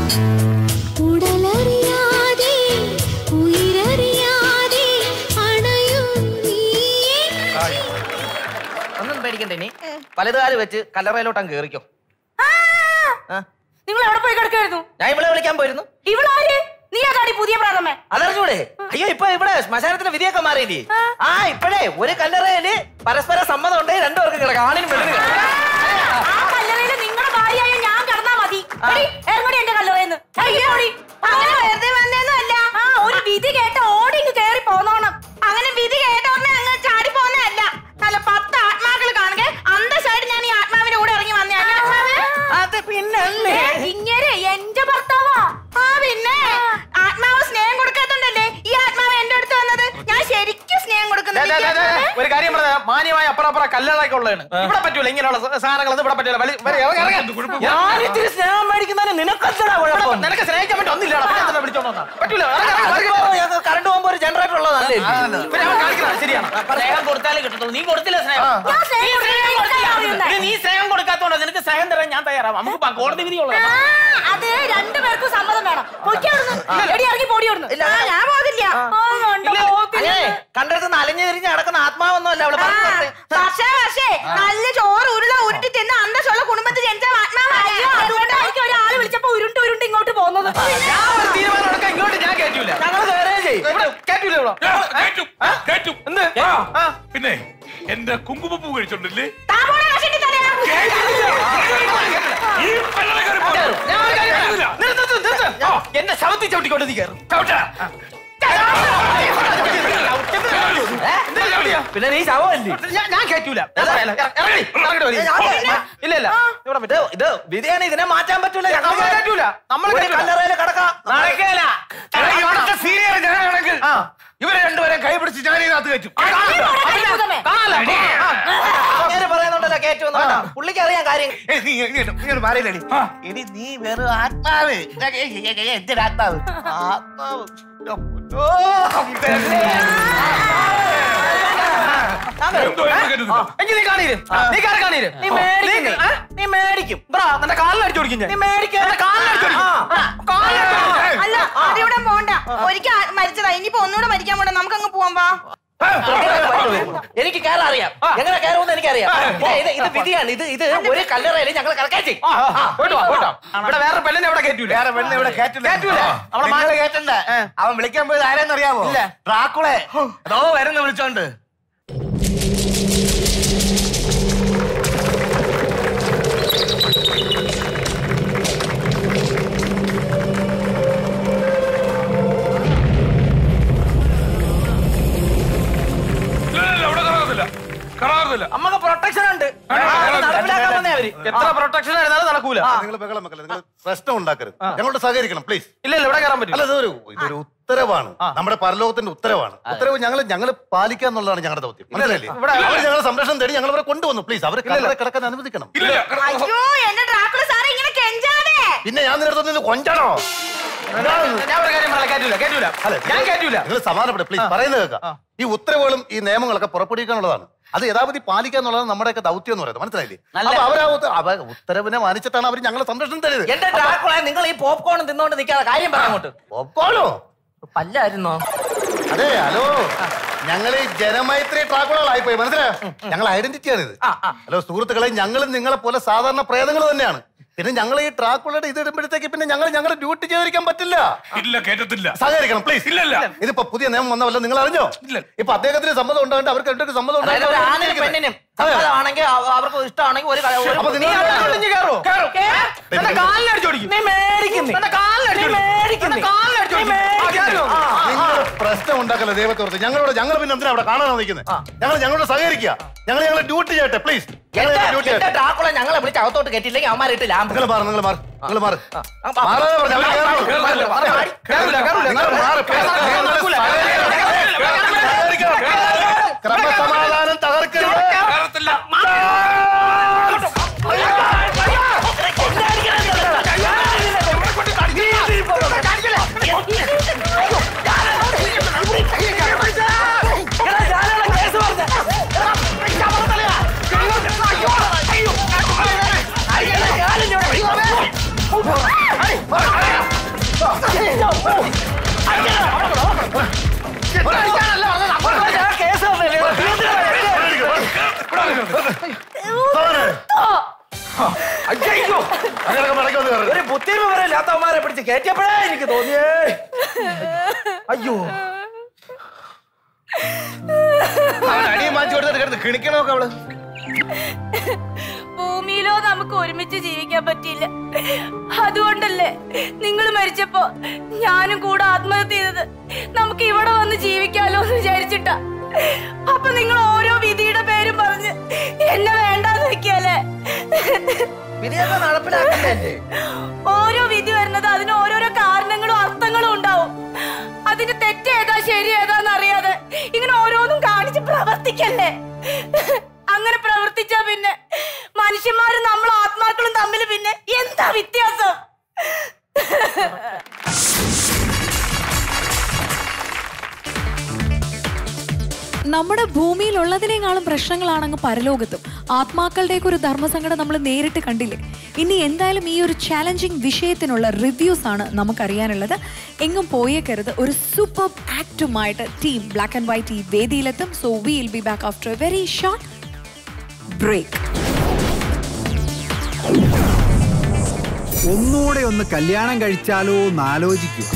ഉടലറിയാതെ ഉയരറിയാതെ അണയും നീ എൻ ഒന്നും പേടിക്കണ്ട ഇനി വലതുകാല് വെച്ച് കല്ലറയിലോട്ട് അങ്ങ് കേറിക്കോ നിങ്ങൾ എവിടെ പോയി കിടക്കായിരുന്നു ഞാൻ ഇവിടെ വിളിക്കാൻ പോയിരുന്നു ഇവളാര് നീ അതാടി പുതിയ പ്രാണമേ അതറിഞ്ഞൂടെ അയ്യോ ഇപ്പൊ ഇവിടെ ശ്മശാനത്തിന്റെ വിധിയൊക്കെ മാറിയില്ലേ ആ ഇപ്പഴേ ഒരു കല്ലറയില് പരസ്പര സമ്മതം ഉണ്ടെങ്കിൽ രണ്ടുപേർക്ക് കിടക്കാം ആണിനും പെണ്ണിനും കിടക്കാം. ആ കല്ലറയില് നിങ്ങളുടെ ഭാര്യയായ ഞാൻ കിടന്നാ മതി എടി, ഇറങ്ങടി എന്റെ കല്ലറയെന്ന് അയ്യോടി അങ്ങനെ വെറുതെ വന്നേന്നല്ല ആ ഒരു വിധി കേട്ട ഓടി ഇങ്ങ് കേറി പോന്നോണം അങ്ങനെ വിധി കേട്ട ഉടനെ അങ്ങ് ചാടി പോന്നല്ല നല്ല പത്ത് ആത്മാക്കൾ കാണുക അന്തസ്സായിട്ട് ഞാൻ ഈ ആത്മാവിന്റെ കൂടെ ഇറങ്ങി വന്നേ അത് പിന്നെ ഇങ്ങനെ എന്റെ ഭർത്താവാ ആ പിന്നെ ആത്മാവ് സ്നേഹം കൊടുക്കാത്തോണ്ടല്ലേ ഈ ആത്മാവ് എന്റെ അടുത്ത് വന്നത് ഞാൻ ശരിക്കും സ്നേഹം ദേ, ദേ, ദേ, ദേ, കൊടുക്കുന്നത് ഒരു കാര്യം പറഞ്ഞ മാന്യമായ അപ്പുറം അപ്പുറം കല്ലറയൊക്കെ ഉള്ളതാണ് ഇവിടെ പറ്റൂല ഇങ്ങനെയുള്ള സ- സാധനങ്ങളൊന്നും ഇവിടെ പറ്റൂല വലി- വലി- ഇറങ്ങ്, ഇറങ്ങ്. ഞാൻ ഇത്തിരി സ്നേഹം മേടിക്കുന്നതിന് നിനക്കെന്താ കുഴപ്പം നിനക്ക് സ്നേഹിക്കാൻ വേണ്ടി ഒന്നില്ലടാ പിന്നെ എന്തിനാ വിളിച്ചോണ്ട് വന്നേ? പറ്റൂല ഇറങ്ങ്, ഇറങ്ങ്, ഇറങ്ങ്. കറണ്ട് പോകുമ്പോ ഒരു ജനറേറ്റർ ഉള്ളതല്ലേ പിന്നെ അവൻ കാണിക്കുന്നത് ശരിയാണ് സ്നേഹം കൊടുത്താലേ കിട്ടത്തുള്ളൂ നീ കൊടുത്തില്ല സ്നേഹം ഞാൻ സ്നേഹം നീ സ്നേഹം കൊടുത്തില്ല. കൊടുത്തില്ല. നീ- നീ സ്നേഹം കൊടുക്കാത്തോണ്ടോ നിനക്ക് സ്നേഹം തരാൻ ഞാൻ തയ്യാറാവും നമുക്ക് പ- കോടതി വിധിയുള്ളതാ ആ, അത് രണ്ടുപേർക്കും സമ്മതം വേണം പൊയ്ക്കോ അവിടുന്ന്. എടി ഇറങ്ങി പോടി അവിടുന്ന്. ആ, ഞാൻ പോകില്ല ആ, കണ്ടോ, പോകത്തില്ല. അങ്ങനെ കണ്ടെടുത്ത് അലഞ്ഞു തിരിഞ്ഞ് നടക്കുന്ന ആത്മാവൊന്നും അല്ല അവള് ആ, പറഞ്ഞത്. പക്ഷേ പക്ഷേ നല്ല ചോറ് ഉരുള ഉരുട്ടി തിന്ന് അന്തസ്സുള്ള കുടുംബത്തിൽ ജനിച്ച ആത്മാവല്ല അതുകൊണ്ടായിരിക്കും ഒരാള് വിളിച്ചപ്പോ ഉരുണ്ട് ഉരുണ്ട് ഇങ്ങോട്ട് പോകുന്നത് ഞാൻ ഒരു തീരുമാനം എടുക്കാൻ ഇങ്ങോട്ട് ഞാൻ കേറ്റൂല ഞങ്ങൾ വേറെ ചെയ്യും ഇവിടെ കേറ്റൂല ഇവിടെ ഞാൻ കേറ്റും, കേറ്റും. ആ, പിന്നെ എന്റെ കുങ്കുമപ്പൂ കഴിച്ചോണ്ടില്ലേ താമോടെ കഷണ്ടി തലയാ. ഈ പെണ്ണെ കയറി പോ. ഞാൻ ഒരു കാര്യം പറയാം. നിർത്ത്, നിർത്ത്, നിർത്ത്. എന്റെ ശവത്തിൽ ചവിട്ടിക്കൊണ്ട് നീ കയറും ചവിട്ടാ. പിന്നെ നീ ശവമല്ലേ ഞാൻ- ഞാൻ കേറ്റൂല ഞാൻ പറയാലോ. ഇറ- ഇറങ്ങടി, ഇറങ്ങടി വരി. ഇല്ല ഇല്ല ഇവിടെ ഇത് ഇത് വിധിയാണ് ഇതിനെ മാറ്റാൻ പറ്റൂല ഞങ്ങൾ കേറ്റൂല നമ്മൾ കല്ലറയില് കിടക്കാം നടക്കേല എടാ, ഇവിടുത്തെ സീനിയർ ഞാനാണെങ്കിൽ ഇവരെ രണ്ടുപേരെ കൈ പിടിച്ച് ഞാൻ ഇതിനകത്ത് കയറ്റും അങ്ങനെ പറയുന്നുണ്ടല്ലോ കേറ്റുമെന്ന് കേട്ടോ. പുള്ളിക്ക് അറിയാം കാര്യം ഏയ്, നീ ഇങ്ങ് ഇങ്ങോട്ട് ഇങ്ങോട്ട് മാറിയില്ലടി ഇനി നീ വെറും ആത്മാവ് എന്റെ ആത്മാവ് ആത്മാവ് ഓ, ഇതല്ലേ. എന്തോ എന്ന് കരുതുന്നു. എങ്കിൽ നീ കാണീര് നീ കാര്യം കാണീര് നീ മേടിക്കും നീ. നീ മേടിക്കും ബ്രാ നിന്റെ കാലിലടിച്ചു കൊടുക്കും ഞാൻ നീ മേടിക്കും നിന്റെ കാലിലടിച്ചു കൊടുക്കും കാലിലടിച്ചു കൊടുക്കും അല്ല അതിവിടെ പോണ്ട ഒരിക്കൽ മരിച്ചതാ ഇനിയിപ്പോ ഒന്നുകൂടെ മരിക്കാൻ പോണ്ട നമുക്ക് അങ്ങ് പോവാൻ വാ എനിക്ക് കയറാൻ അറിയാം എങ്ങനെ കയറുമെന്ന് എനിക്കറിയാം ഇത് ഇത് ഇത് വിധിയാണ് ഇത് ഇത് ഒരു കല്ലറയിൽ ഞങ്ങൾ കിടക്കാൻ ചെയ്യും പോയിട്ട് വാ, പോയിട്ട് വാ. ഇവിടെ വേറെ പെണ്ണിനെ ഇവിടെ കയറ്റൂല വേറെ പെണ്ണ് ഇവിടെ കേറ്റില്ല കേറ്റൂല. അവളെ മാല കേറ്റണ്ട അവൻ വിളിക്കാൻ പോയത് ആരെന്നറിയാമോ ഇല്ല. ഡ്രാക്കുളെ അതോ വരുന്ന വിളിച്ചോണ്ട് ഇല്ല, ഇല്ല, ഇവിടെ കറങ്ങുന്നില്ല കറങ്ങുന്നില്ല നമുക്ക് പ്രൊട്ടക്ഷൻ ഉണ്ട് ആ, അത് നടപ്പിലാക്കാൻ വന്നേ അവര് എത്ര പ്രൊട്ടക്ഷൻ ആയിരുന്നാലും നടക്കൂല നിങ്ങൾ ബഹളം വെക്കല്ലേ നിങ്ങൾ പ്രശ്നം ഉണ്ടാക്കരുത് ഞങ്ങളോട് സഹകരിക്കണം പ്ലീസ് ഇല്ല ഇല്ല ഇവിടെ കയറാൻ പറ്റില്ല അല്ല ഇതൊരു ഇതൊരു ഉത്തരവാണ് നമ്മുടെ പരലോകത്തിന്റെ ഉത്തരവാണ് ഉത്തരവ് ഞങ്ങൾ ഞങ്ങൾ പാലിക്കുക എന്നുള്ളതാണ് ഞങ്ങളുടെ ദൗത്യം മനസ്സിലായില്ലേ ഇവിടെ- അവർ ഞങ്ങളുടെ സംരക്ഷണം തേടി ഞങ്ങൾ അവരെ കൊണ്ടുവന്നു പ്ലീസ് അവരെ കല്ലറ കിടക്കാൻ അനുവദിക്കണം ഇല്ല അയ്യോ എന്റെ ഡ്രാക്കുള സാറേ ഇങ്ങനെ കെഞ്ചാതെ പിന്നെ ഞാൻ നിരത്തുന്നത് കൊഞ്ചാണോ ഞാൻ ഒരു കാര്യം പറയാം കേറ്റൂല കേറ്റൂല ഞാൻ കേറ്റൂല നിങ്ങൾ സമാധാനപ്പെടും പ്ലീസ് പറയുന്നത് കേൾക്കാം ഈ ഉത്തരവുകളും ഈ നിയമങ്ങളൊക്കെ പുറപ്പെടുവിക്കാനുള്ളതാണ് അത് യഥാപതി പാലിക്കുക എന്നുള്ളത് നമ്മുടെയൊക്കെ ദൗത്യം എന്ന് പറയുന്നത് മനസ്സിലായില്ലേ നല്ല- അപ്പൊ അവരാ ഉത്ത- അവ ഉത്തരവിനെ മാനിച്ചിട്ടാണ് അവർ ഞങ്ങളെ സംരക്ഷണം തരുന്നത് എന്റെ ഡ്രാക്കുള നിങ്ങൾ ഈ പോപ്കോൺ തിന്നോണ്ട് നിൽക്കാതെ കാര്യം പറയാൻ അങ്ങോട്ട് പോപ്കോണോ പല്ലായിരുന്നോ അതെ ഹലോ ഞങ്ങൾ ഈ ജനമൈത്രി ട്രാക്കുകളായി പോയി മനസ്സിലായോ ഞങ്ങൾ ഐഡന്റിറ്റിയാണ് ഇത് ഹലോ സുഹൃത്തുക്കളെ ഞങ്ങളും നിങ്ങളെ പോലെ സാധാരണ പ്രേതങ്ങൾ തന്നെയാണ് പിന്നെ ഞങ്ങൾ ഈ ട്രാക്കുകളുടെ ഇത് ഇടുമ്പോഴത്തേക്ക് പിന്നെ ഞങ്ങൾ ഞങ്ങളുടെ ഡ്യൂട്ടി ചെയ്തിരിക്കാൻ പറ്റില്ല ഇല്ല കേട്ടത്തില്ല സഹകരിക്കണം പ്ലീസ് ഇല്ലല്ല. ഇതിപ്പോ പുതിയ നിയമം വന്നവല്ലോ നിങ്ങൾ അറിഞ്ഞോ ഇപ്പൊ അദ്ദേഹത്തിന് സമ്മതം ഉണ്ടായിട്ട് അവർക്ക് രണ്ടുപേർക്ക് സമ്മതം അതായത് ഒരു ആണിനും ഉണ്ടായിട്ട് പെണ്ണിനും സമ്മതമാണെങ്കിൽ അവ- അവർക്ക് ഇഷ്ടമാണെങ്കിൽ ഒരു ക- ഒരു- അപ്പൊ നിങ്ങൾ നീ അവിടെ ഒളിഞ്ഞ് കേറോ? കേറ്. എന്റെ കാലിലടിച്ചു ഓടിക്കും നീ മേടിക്കും നീ. എന്റെ കാലിലടിച്ചു നീ മേടിക്കും നീ. കാലിലടിച്ചു നീ മേടിക്കും. ആ, ആ, ആ. നിങ്ങൾ പ്രശ്നം ഉണ്ടാക്കല്ലേ ദൈവത്തോർത്ത് ഞങ്ങളോട് ഞങ്ങൾ പിന്നെ എന്തിനാ അവിടെ കാണാൻ നിൽക്കുന്നത് ഞങ്ങൾ ഞങ്ങളോട് സഹകരിക്കുക ഞങ്ങൾ ഞങ്ങളെ ഡ്യൂട്ടി ചെയ്യട്ടെ പ്ലീസ് ഞങ്ങൾ എന്റെ- ഡ്യൂട്ടി എന്റെ ചെയ്യട്ടെ ഡ്രാക്കുള ഞങ്ങളെ വിളിച്ച് അകത്തോട്ട് കെട്ടില്ലെങ്കിൽ അവന്മാരിട്ട് ലാമ്പ് നിങ്ങൾ മാറ് നിങ്ങൾ മാറ് നിങ്ങൾ മാറ് മാറാതെ പറഞ്ഞ് അവര് കേറണം. കേറൂല കേറൂല നിങ്ങൾ മാറ്. നടക്കൂല. സഹകരിക്കണം. ക്രമസമാധാനം തകർക്കരുത് അയ്യോ അതിനൊക്കെ മടക്കി വന്ന് കയറ്. ഒരു ബുദ്ധിമ വരെ ഇല്ലാത്തവന്മാരെ പിടിച്ച് കയറ്റിയപ്പോഴേ എനിക്ക് തോന്നിയേ അയ്യോ അവൻ അടിയും മാറ്റി കൊടുത്തിട്ട് കിടന്ന് കിണിക്കണമൊക്കെ അവള് ഭൂമിയിലോ നമുക്ക് ഒരുമിച്ച് ജീവിക്കാൻ പറ്റിയില്ല അതുകൊണ്ടല്ലേ നിങ്ങൾ മരിച്ചപ്പോ ഞാനും കൂടെ ആത്മഹത്യ ചെയ്തത് നമുക്ക് ഇവിടെ വന്ന് ജീവിക്കാലോ എന്ന് വിചാരിച്ചിട്ടാ അപ്പൊ നിങ്ങൾ ഓരോ വിധിയുടെ പേരും പറഞ്ഞ് എന്നെ വേണ്ടാന്ന് വെക്കല്ലേ വിധിയൊക്കെ നടപ്പിലാക്കണ്ടേ ഓരോ വിധി വരുന്നത് അതിന് ഓരോരോ കാരണങ്ങളും അർത്ഥങ്ങളും ഉണ്ടാവും അതിന് തെറ്റേതാ ശരി ഏതാന്ന് അറിയാതെ ഇങ്ങനെ ഓരോന്നും കാണിച്ച് പ്രവർത്തിക്കല്ലേ അങ്ങനെ പ്രവർത്തിച്ചാ പിന്നെ മനുഷ്യന്മാരും നമ്മൾ ആത്മാക്കളും തമ്മിൽ പിന്നെ എന്താ വ്യത്യാസം നമ്മുടെ ഭൂമിയിലുള്ളതിനേക്കാളും പ്രശ്നങ്ങളാണങ്ങ് പരലോകത്തും ആത്മാക്കളുടെയൊക്കെ ഒരു ധർമ്മസങ്കടം നമ്മൾ നേരിട്ട് കണ്ടില്ലേ ഇനി എന്തായാലും ഈ ഒരു ചാലഞ്ചിങ് വിഷയത്തിനുള്ള റിവ്യൂസ് ആണ് നമുക്കറിയാനുള്ളത് എങ്ങും പോയേക്കരുത് ഒരു സൂപ്പർ ആക്റ്റുമായിട്ട് ടീം ബ്ലാക്ക് ആൻഡ് വൈറ്റ് ഈ വേദിയിലെത്തും so will be back after a very short break ഒന്നുകൂടെ ഒന്ന് കല്യാണം കഴിച്ചാലോ എന്ന് ആലോചിക്കുക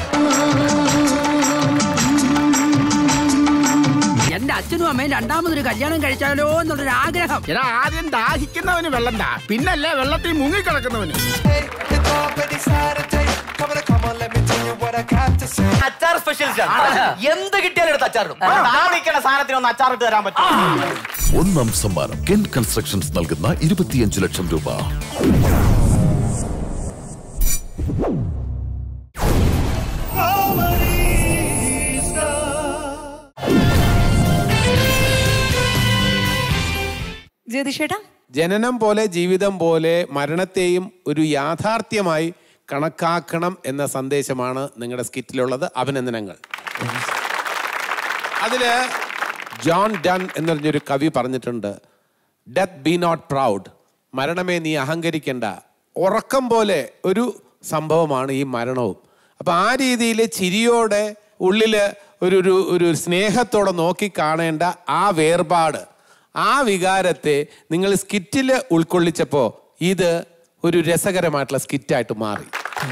എന്റെ അച്ഛനും അമ്മയും രണ്ടാമതൊരു കല്യാണം കഴിച്ചാലോ എന്നുള്ളൊരു ആഗ്രഹം എടാ ആദ്യം ദാഹിക്കുന്നവന് വെള്ളം താ പിന്നല്ലേ വെള്ളത്തിൽ മുങ്ങിക്കിടക്കുന്നവന് അച്ചാർ സ്പെഷ്യലിസ്റ്റ് ആണ് എന്ത് കിട്ടിയാലും എടുത്ത് അച്ചാറിടും താമസിക്കണ സാധനത്തിന് ഒന്ന് അച്ചാറിട്ട് തരാൻ പറ്റും ഒന്നാം സമ്മാനം കെൻ കൺസ്ട്രക്ഷൻസ് നൽകുന്ന ഇരുപത്തിയഞ്ച് ലക്ഷം രൂപ ജ്യോതിഷേട്ടാ ജനനം പോലെ ജീവിതം പോലെ മരണത്തെയും ഒരു യാഥാർത്ഥ്യമായി കണക്കാക്കണം എന്ന സന്ദേശമാണ് നിങ്ങളുടെ സ്കിറ്റിലുള്ളത് അഭിനന്ദനങ്ങൾ അതില് ജോൺ ഡൺ എന്ന് പറഞ്ഞൊരു കവി പറഞ്ഞിട്ടുണ്ട് ഡെത്ത് ബി നോട്ട് പ്രൗഡ് മരണമേ നീ അഹങ്കരിക്കണ്ട ഉറക്കം പോലെ ഒരു സംഭവമാണ് ഈ മരണവും അപ്പം ആ രീതിയിൽ ചിരിയോടെ ഉള്ളിൽ ഒരു ഒരു ഒരു സ്നേഹത്തോടെ നോക്കി കാണേണ്ട ആ വേർപാട് ആ വികാരത്തെ നിങ്ങൾ സ്കിറ്റിൽ ഉൾക്കൊള്ളിച്ചപ്പോൾ ഇത് ഒരു രസകരമായിട്ടുള്ള സ്കിറ്റായിട്ട് മാറി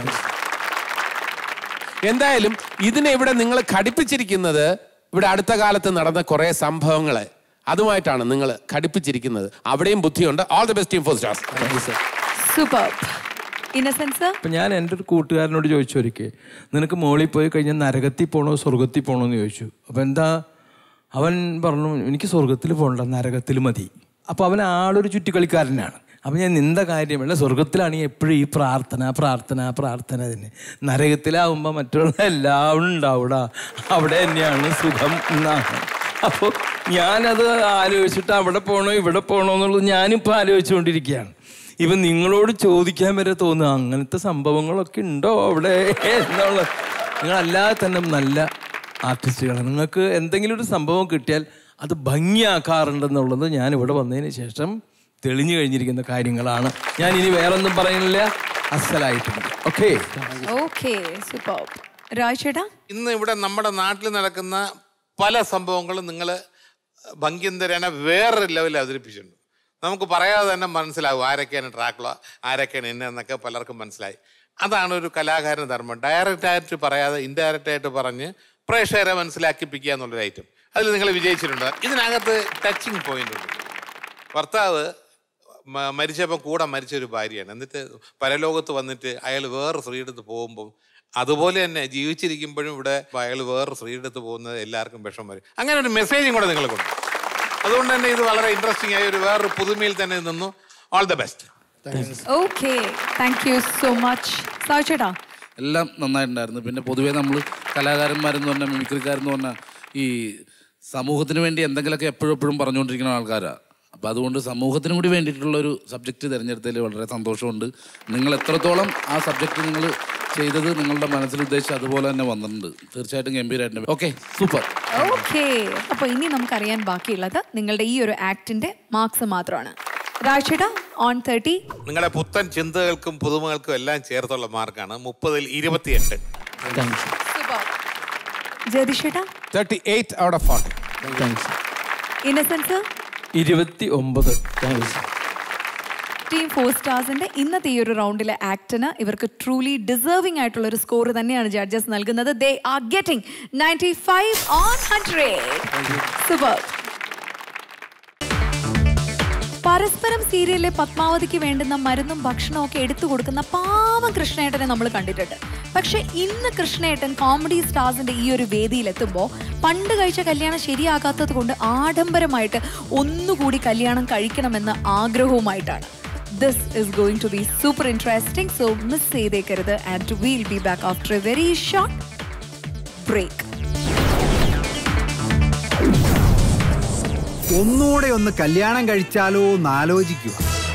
എന്തായാലും ഇതിനെ ഇവിടെ നിങ്ങൾ ഘടിപ്പിച്ചിരിക്കുന്നത് ഇവിടെ അടുത്ത കാലത്ത് നടന്ന കുറേ സംഭവങ്ങളെ അതുമായിട്ടാണ് നിങ്ങൾ ഘടിപ്പിച്ചിരിക്കുന്നത് അവിടെയും ബുദ്ധിയുണ്ട് all the best team four stars super innocence അപ്പം ഞാൻ എൻ്റെ ഒരു കൂട്ടുകാരനോട് ചോദിച്ചു ഒരിക്കൽ നിനക്ക് മോളിൽ പോയി കഴിഞ്ഞാൽ നരകത്തിൽ പോകണോ സ്വർഗത്തിൽ പോകണോ എന്ന് ചോദിച്ചു അപ്പം എന്താ അവൻ പറഞ്ഞു എനിക്ക് സ്വർഗത്തിൽ പോകണ്ട നരകത്തിൽ മതി അപ്പോൾ അവൻ ആളൊരു ചുറ്റിക്കളിക്കാരനാണ് അപ്പം ഞാൻ നിന്ത കാര്യമല്ല സ്വർഗത്തിലാണെങ്കിൽ എപ്പോഴും ഈ പ്രാർത്ഥന പ്രാർത്ഥന പ്രാർത്ഥന തന്നെ നരകത്തിലാവുമ്പോൾ മറ്റുള്ള എല്ലാം ഉണ്ടാവൂടാ അവിടെ തന്നെയാണ് സുഖം എന്നാണ് അപ്പോൾ ഞാനത് ആലോചിച്ചിട്ട് അവിടെ പോകണോ ഇവിടെ പോകണോ എന്നുള്ളത് ഞാനിപ്പോൾ ആലോചിച്ചുകൊണ്ടിരിക്കുകയാണ് ഇവൻ നിങ്ങളോട് ചോദിക്കാൻ വരെ തോന്നുക അങ്ങനത്തെ സംഭവങ്ങളൊക്കെ ഉണ്ടോ അവിടെ എന്നുള്ള നിങ്ങളല്ലാതെ തന്നെ നല്ല ആർട്ടിസ്റ്റുകളാണ് നിങ്ങൾക്ക് എന്തെങ്കിലും ഒരു സംഭവം കിട്ടിയാൽ അത് ഭംഗിയാക്കാറുണ്ടെന്നുള്ളത് ഞാൻ ഇവിടെ വന്നതിന് ശേഷം തെളിഞ്ഞു കഴിഞ്ഞിരിക്കുന്ന കാര്യങ്ങളാണ് ഞാൻ ഇനി വേറൊന്നും പറയുന്നില്ല അസലായിട്ടുണ്ട് ഓക്കെ ഓക്കെ സൂപ്പർ രാജ് ചേട്ടാ ഇന്ന് ഇവിടെ നമ്മുടെ നാട്ടിൽ നടക്കുന്ന പല സംഭവങ്ങളും നിങ്ങൾ ഭംഗ്യന്തരേന വേറൊരു ലെവലിൽ അവതരിപ്പിച്ചിട്ടുണ്ട് നമുക്ക് പറയാതെ തന്നെ മനസ്സിലാവും ആരൊക്കെയാണ് ട്രാക്കുള ആരൊക്കെയാണ് എന്നെ എന്നൊക്കെ പലർക്കും മനസ്സിലായി അതാണ് ഒരു കലാകാരൻ ധർമ്മം ഡയറക്റ്റ് ആയിട്ട് പറയാതെ ഇൻഡയറക്റ്റ് ആയിട്ട് പറഞ്ഞ് പ്രേക്ഷകരെ മനസ്സിലാക്കിപ്പിക്കുക എന്നുള്ളൊരു ഐറ്റം അതിൽ നിങ്ങൾ വിജയിച്ചിട്ടുണ്ട് ഇതിനകത്ത് ടച്ചിങ് പോയിന്റ് ഉണ്ട് ഭർത്താവ് മ- മരിച്ചപ്പോൾ കൂടെ മരിച്ച ഒരു ഭാര്യയാണ് എന്നിട്ട് പരലോകത്ത് വന്നിട്ട് അയാൾ വേറെ സ്ത്രീയെടുത്ത് പോകുമ്പോൾ അതുപോലെ തന്നെ ജീവിച്ചിരിക്കുമ്പോഴും ഇവിടെ അയാൾ വേറെ സ്ത്രീയെടുത്ത് പോകുന്നത് എല്ലാവർക്കും വിഷം വരും അങ്ങനെ ഒരു മെസ്സേജും കൂടെ നിങ്ങൾ കൊണ്ട് അതുകൊണ്ട് തന്നെ ഇത് വളരെ ഇൻട്രസ്റ്റിംഗ് ആയ ഒരു വേറൊരു പുതുമയിൽ തന്നെ നിന്നു all the best okay thank you so much Saj ചേട്ടാ എല്ലാം നന്നായിട്ടുണ്ടായിരുന്നു പിന്നെ പൊതുവേ നമ്മൾ കലാകാരന്മാരെന്ന് പറഞ്ഞാൽ മിമിക്രിക്കാരെന്ന് പറഞ്ഞാൽ ഈ സമൂഹത്തിന് വേണ്ടി എന്തെങ്കിലുമൊക്കെ എപ്പോഴും എപ്പോഴും പറഞ്ഞുകൊണ്ടിരിക്കുന്ന ആൾക്കാരാണ് അപ്പോൾ അതുകൊണ്ട് സമൂഹത്തിനും കൂടി വേണ്ടിയിട്ടുള്ള ഒരു സബ്ജക്റ്റ് തിരഞ്ഞെടുത്തതിൽ വളരെ സന്തോഷമുണ്ട് നിങ്ങൾ എത്രത്തോളം ആ സബ്ജക്റ്റ് നിങ്ങൾ ചെയ്തത് നിങ്ങളുടെ മനസ്സിൽ ഉദ്ദേശിച്ച് അതുപോലെ തന്നെ വന്നിട്ടുണ്ട് തീർച്ചയായിട്ടും ഗംഭീരമായിട്ടുണ്ട് ഓക്കെ സൂപ്പർ ഓക്കെ അപ്പൊ ഇനി നമുക്കറിയാൻ ബാക്കിയുള്ളത് നിങ്ങളുടെ ഈ ഒരു ആക്ടിന്റെ മാർക്സ് മാത്രമാണ് രാജ് ചേട്ടാ ഓൺ തേർട്ടി നിങ്ങളുടെ പുത്തൻ ചിന്തകൾക്കും പുതുമകൾക്കും എല്ലാം ചേർത്തുള്ള മാർക്കാണ് മുപ്പതിൽ ഇരുപത്തിയെട്ട് ജഗദീഷ് ചേട്ടാ thirty eight out of forty innocence ഇരുപത്തി ഒമ്പത് ടീം ഫോർ സ്റ്റാർസിന്റെ ഇന്നത്തെ ഈ ഒരു റൗണ്ടിലെ ആക്ടിന് ഇവർക്ക് ട്രൂലി ഡിസേർവിംഗ് ആയിട്ടുള്ള ഒരു സ്കോർ തന്നെയാണ് ജഡ്ജസ് നൽകുന്നത് they are getting ninety five on hundred super പരസ്പരം സീരിയലിലെ പത്മാവതിക്ക് വേണ്ടുന്ന മരുന്നും ഭക്ഷണവും ഒക്കെ എടുത്തു കൊടുക്കുന്ന പാവം കൃഷ്ണേട്ടനെ നമ്മൾ കണ്ടിട്ടുണ്ട് പക്ഷെ ഇന്ന് കൃഷ്ണേട്ടൻ കോമഡി സ്റ്റാർസിന്റെ ഈ ഒരു വേദിയിലെത്തുമ്പോൾ പണ്ട് കഴിച്ച കല്യാണം ശരിയാകാത്തത് കൊണ്ട് ആഡംബരമായിട്ട് ഒന്നുകൂടി കല്യാണം കഴിക്കണമെന്ന ആഗ്രഹവുമായിട്ടാണ് this is going to be super interesting so miss ചെയ്തേക്കരുത് and will be back after a very short break ഒന്നുകൂടെ ഒന്ന് കല്യാണം കഴിച്ചാലോ എന്ന് ആലോചിക്കുക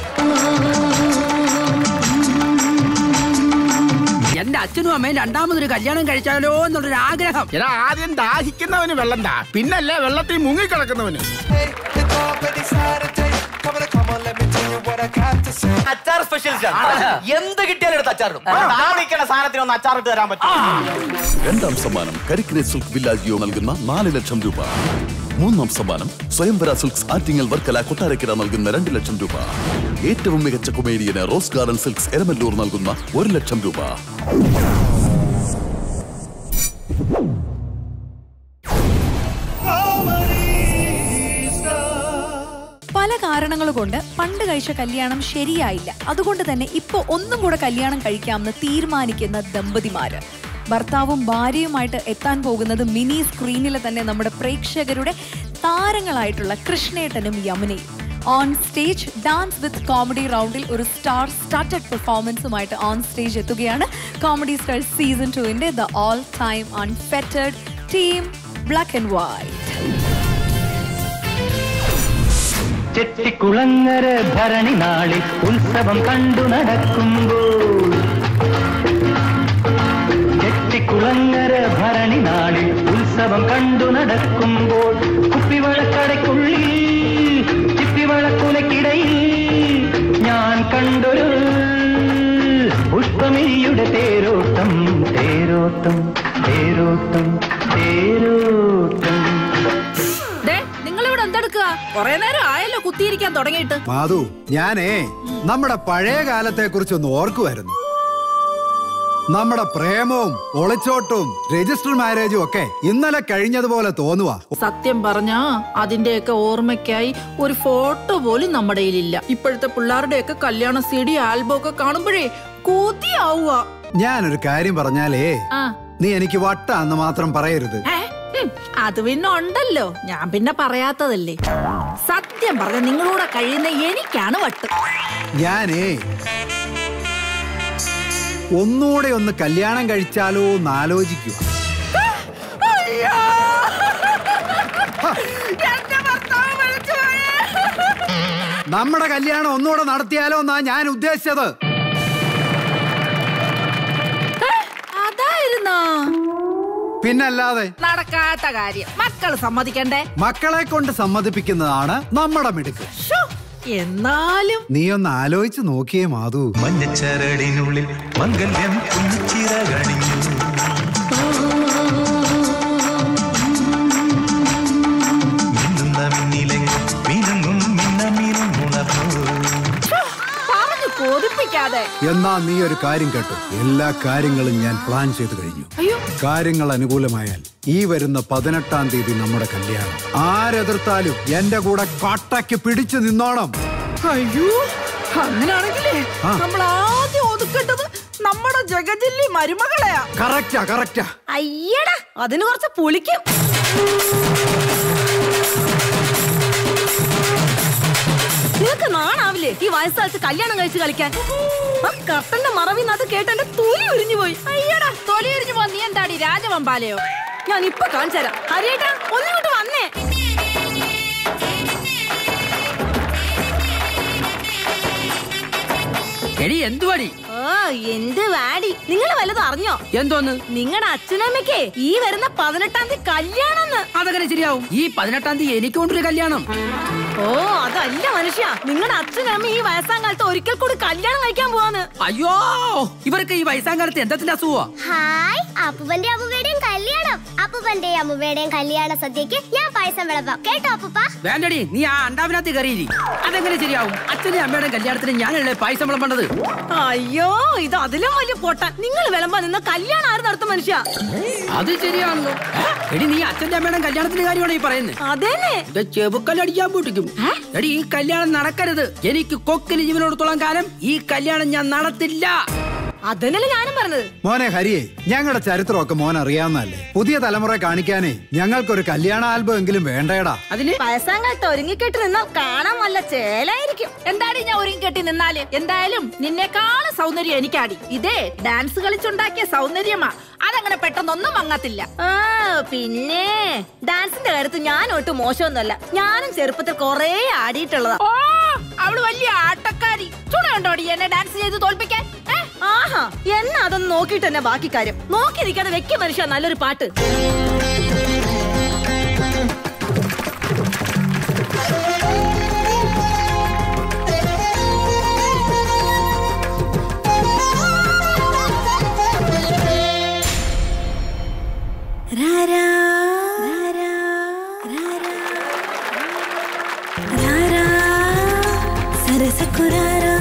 എന്റെ അച്ഛനും അമ്മയും രണ്ടാമതൊരു കല്യാണം കഴിച്ചാലോ എന്നുള്ളൊരു ആഗ്രഹം എടാ ആദ്യം ദാഹിക്കുന്നവന് വെള്ളം താ പിന്നല്ലേ വെള്ളത്തിൽ മുങ്ങിക്കിടക്കുന്നവന് അച്ചാർ സ്പെഷ്യലിസ്റ്റ് എന്ത് കിട്ടിയാലും എടുത്ത് അച്ചാറിടും നിൽക്കുന്ന സാധനത്തിന് ഒന്ന് അച്ചാറിട്ട് തരാൻ പറ്റും രണ്ടാം സമ്മാനം കരിക്കിനെ സിൽക്ക് വില്ലാജിയോ നൽകുന്ന നാല് ലക്ഷം രൂപ മൂന്നാം സമ്മാനം സ്വയംവര സിൽക്സ് ആറ്റിങ്ങൽ വർക്കല കൊട്ടാരക്കര നൽകുന്ന രണ്ട് ലക്ഷം രൂപ ഏറ്റവും മികച്ച കൊമേഡിയന് റോസ് ഗാർഡൻ സിൽക്സ് എരമല്ലൂർ നൽകുന്ന ഒരു ലക്ഷം രൂപ പല കാരണങ്ങൾ കൊണ്ട് പണ്ട് കഴിച്ച കല്യാണം ശരിയായില്ല അതുകൊണ്ട് തന്നെ ഇപ്പൊ ഒന്നും കൂടെ കല്യാണം കഴിക്കാമെന്ന് തീരുമാനിക്കുന്ന ദമ്പതിമാര് ഭർത്താവും ഭാര്യയുമായിട്ട് എത്താൻ പോകുന്നത് മിനി സ്ക്രീനിലെ തന്നെ നമ്മുടെ പ്രേക്ഷകരുടെ താരങ്ങളായിട്ടുള്ള കൃഷ്ണേട്ടനും യമുനയും on stage dance with comedy റൗണ്ടിൽ ഒരു സ്റ്റാർ സ്റ്റാർട്ടഡ് പെർഫോമൻസുമായിട്ട് ഓൺ സ്റ്റേജ് എത്തുകയാണ് കോമഡി സ്റ്റാർ സീസൺ ടുവിന്റെ the all time undefeated team black and white Chettikulangara Bharani നാളിൽ ഉത്സവം കണ്ടു നടക്കുമ്പോൾ ചെട്ടിക്കുളങ്ങര ഭരണി നാളിൽ ഉത്സവം കണ്ടു നടക്കുമ്പോൾ കുപ്പിവളക്കടയ്ക്കുള്ളിൽ ചിപ്പിവളക്കുലക്കിടയിൽ ഞാൻ കണ്ടൊരു പുഷ്പമിഴിയുടെ തേരോട്ടം തേരോട്ടം തേരോട്ടം തേരോട്ടം നിങ്ങൾ ഇവിടെ എന്തെടുക്കുക കൊറേ നേരം ആയല്ലോ കുത്തിയിരിക്കാൻ തുടങ്ങിയിട്ട് മാധു ഞാനേ നമ്മുടെ പഴയ കാലത്തെ കുറിച്ചൊന്ന് ഓർക്കുമായിരുന്നു നമ്മുടെ പ്രേമവും ഒളിച്ചോട്ടവും രജിസ്റ്റർ മാരേജും ഒക്കെ ഇന്നലെ കഴിഞ്ഞതുപോലെ തോന്നുവാ സത്യം പറഞ്ഞാ അതിന്റെയൊക്കെ ഓർമ്മയ്ക്കായി ഒരു ഫോട്ടോ പോലും നമ്മുടെ കയ്യിലില്ല ഇപ്പോഴത്തെ പിള്ളേരുടെയൊക്കെ കല്യാണ സി ഡി ആൽബം ഒക്കെ കാണുമ്പോഴേ കൊതിയാവുക ഞാനൊരു കാര്യം പറഞ്ഞാലേ ആ നീ എനിക്ക് വട്ടാന്ന് മാത്രം പറയരുത് ഏ? ഉം, അത് പിന്നെ ഉണ്ടല്ലോ ഞാൻ പിന്നെ പറയാത്തതല്ലേ സത്യം പറഞ്ഞ നിങ്ങളൂടെ കഴിയുന്ന എനിക്കാണ് വട്ട് ഞാനേ ഒന്നുകൂടെ ഒന്ന് കല്യാണം കഴിച്ചാലോ എന്ന് ആലോചിക്കുക നമ്മുടെ കല്യാണം ഒന്നുകൂടെ നടത്തിയാലോ എന്നാ ഞാൻ ഉദ്ദേശിച്ചത് അതായിരുന്നോ പിന്നല്ലാതെ നടക്കാത്ത കാര്യം മക്കൾ സമ്മതിക്കണ്ടേ മക്കളെ കൊണ്ട് സമ്മതിപ്പിക്കുന്നതാണ് നമ്മുടെ മിടുക്ക് ശ്ശോ, എന്നാലും നീ ഒന്ന് ആലോചിച്ച് നോക്കിയേ മാധു മഞ്ഞച്ചരടിനുള്ളിൽ മംഗല്യം കുഞ്ഞിച്ചിറകണിഞ്ഞു മിന്നുന്ന മിന്നിലെങ്ങും മിനുങ്ങും മിന്നമീനും ഉണർന്നു പറഞ്ഞു കൊതിപ്പിക്കാതെ എന്നാ നീ ഒരു കാര്യം കേട്ടു എല്ലാ കാര്യങ്ങളും ഞാൻ പ്ലാൻ ചെയ്തു കഴിഞ്ഞു അയ്യോ കാര്യങ്ങൾ അനുകൂലമായാൽ ഈ വരുന്ന പതിനെട്ടാം തീയതി നമ്മുടെ കല്യാണം ആരെതിർത്താലും എന്റെ കൂടെ കട്ടയ്ക്ക് പിടിച്ചു നിന്നോണം അയ്യോ അങ്ങനാണെങ്കിലേ ആ. നമ്മൾ ആദ്യം ഒതുക്കേണ്ടത് നമ്മുടെ ജഗജില്ലി മരുമകളെയാ കറക്റ്റാ കറക്റ്റാ അയ്യടാ അതിന് കുറച്ച് പുളിക്കും നിനക്ക് നാണാവില്ലേ ഈ വയസ്സാലത്ത് കല്യാണം കഴിച്ച് കളിക്കാൻ ആ കട്ടന്റെ മറവിന്ന് അത് കേട്ട് എന്റെ തൊലി ഉരിഞ്ഞു പോയി അയ്യടാ തൊലി എരിഞ്ഞു പോ നീ എന്താടി രാജവമ്പാലയോ ഞാൻ ഇപ്പൊ കാണിച്ചു തരാം ഹരിയേട്ടാ ഒന്നിങ്ങോട്ട് വന്നേ എടി എന്തുവാടി ഓ എന്ത് വാടി നിങ്ങൾ വല്ലതും അറിഞ്ഞോ എന്തോന്ന് നിങ്ങളുടെ അച്ഛനമ്മയ്ക്ക് ഈ വരുന്ന പതിനെട്ടാം തീയതി കല്യാണം അതെങ്ങനെ ശരിയാവും ഈ പതിനെട്ടാം തീയതി എനിക്കൊണ്ടൊരു കല്യാണം ഓ അതല്ല മനുഷ്യ നിങ്ങളുടെ അച്ഛനമ്മ ഈ വയസ്സാം കാലത്ത് ഒരിക്കൽ കൂടി കല്യാണം കഴിക്കാൻ പോവാന്ന് അയ്യോ ഇവർക്ക് ഈ വയസ്സാം കാലത്ത് എന്തെത്തിന്റെ അസുഖമാ ഹായ് അപ്പുപ്പന്റെ അമ്മൂമ്മയുടെയും കല്യാണം അപ്പുപ്പന്റെയും അമ്മൂമ്മയുടെയും കല്യാണ സദ്യക്ക് ഞാൻ പായസം വിളമ്പാം കേട്ടോ അപ്പുപ്പ വേണ്ടടി നീ ആ അണ്ടാവിനകത്ത് കയറിയിരി അതെങ്ങനെ ശരിയാവും അച്ഛനെയും അമ്മയുടെ കല്യാണത്തിന് ഞാനല്ലേ പായസം വിളമ്പേണ്ടത് അയ്യോ ഇത് അതിലും വലിയ പൊട്ടാൻ നിങ്ങൾ വിളമ്പാൻ നിന്ന കല്യാണം ആര് നടത്തും മനുഷ്യ അത് ശരിയാണല്ലോ ഏ? എടി നീ അച്ഛന്റെ അമ്മയുടെ കല്യാണത്തിന്റെ കാര്യമാണ് ഈ പറയുന്നത് അതേനെ ഇത് ചെവുക്കല്ലടിക്കാൻ പൊട്ടിക്കും എടി ഈ കല്യാണം നടക്കരുത് എനിക്ക് കൊക്കിന് ജീവനോടത്തോളം കാലം ഈ കല്യാണം ഞാൻ നടത്തില്ല അതന്നല്ലേ ഞാനും പറഞ്ഞത് മോനെ ഹരിയെ ഞങ്ങളുടെ ചരിത്രമൊക്കെ മോൻ അറിയാവുന്നതല്ലേ പുതിയ തലമുറ കാണിക്കാനേ ഞങ്ങൾക്കൊരു കല്യാണ ആൽബം എങ്കിലും വേണ്ടേടാ അതിന് വയസ്സാം കാലത്ത് ഒരുങ്ങിക്കെട്ട് നിന്നാൽ കാണാൻ വല്ല ചേലായിരിക്കും എന്താടി ഞാൻ ഒരുങ്ങി കെട്ടി നിന്നാല് എന്തായാലും നിന്നെക്കാളും സൗന്ദര്യം എനിക്കാടി ഇതേ ഡാൻസ് കളിച്ചുണ്ടാക്കിയ സൗന്ദര്യമാ അതങ്ങനെ പെട്ടെന്നൊന്നും മങ്ങത്തില്ല ആ പിന്നെ ഡാൻസിന്റെ കാര്യത്തിൽ ഞാൻ ഒട്ടും മോശമൊന്നുമല്ല ഞാനും ചെറുപ്പത്തിൽ കൊറേ ആടിയിട്ടുള്ളതാ ഓ അവള് വലിയ ആട്ടക്കാരി ചുണയുണ്ടോടി എന്നെ ഡാൻസ് ചെയ്ത് തോൽപ്പിക്കാൻ ഏ? ആഹാ എന്നാ അതൊന്ന് നോക്കിയിട്ട് തന്നെ ബാക്കി കാര്യം നോക്കിയിരിക്കാതെ വെക്ക മനുഷ്യ നല്ലൊരു പാട്ട് രാരാ, രാരാ, രാരാ, രാരാ, സരസക്കുരാരാ,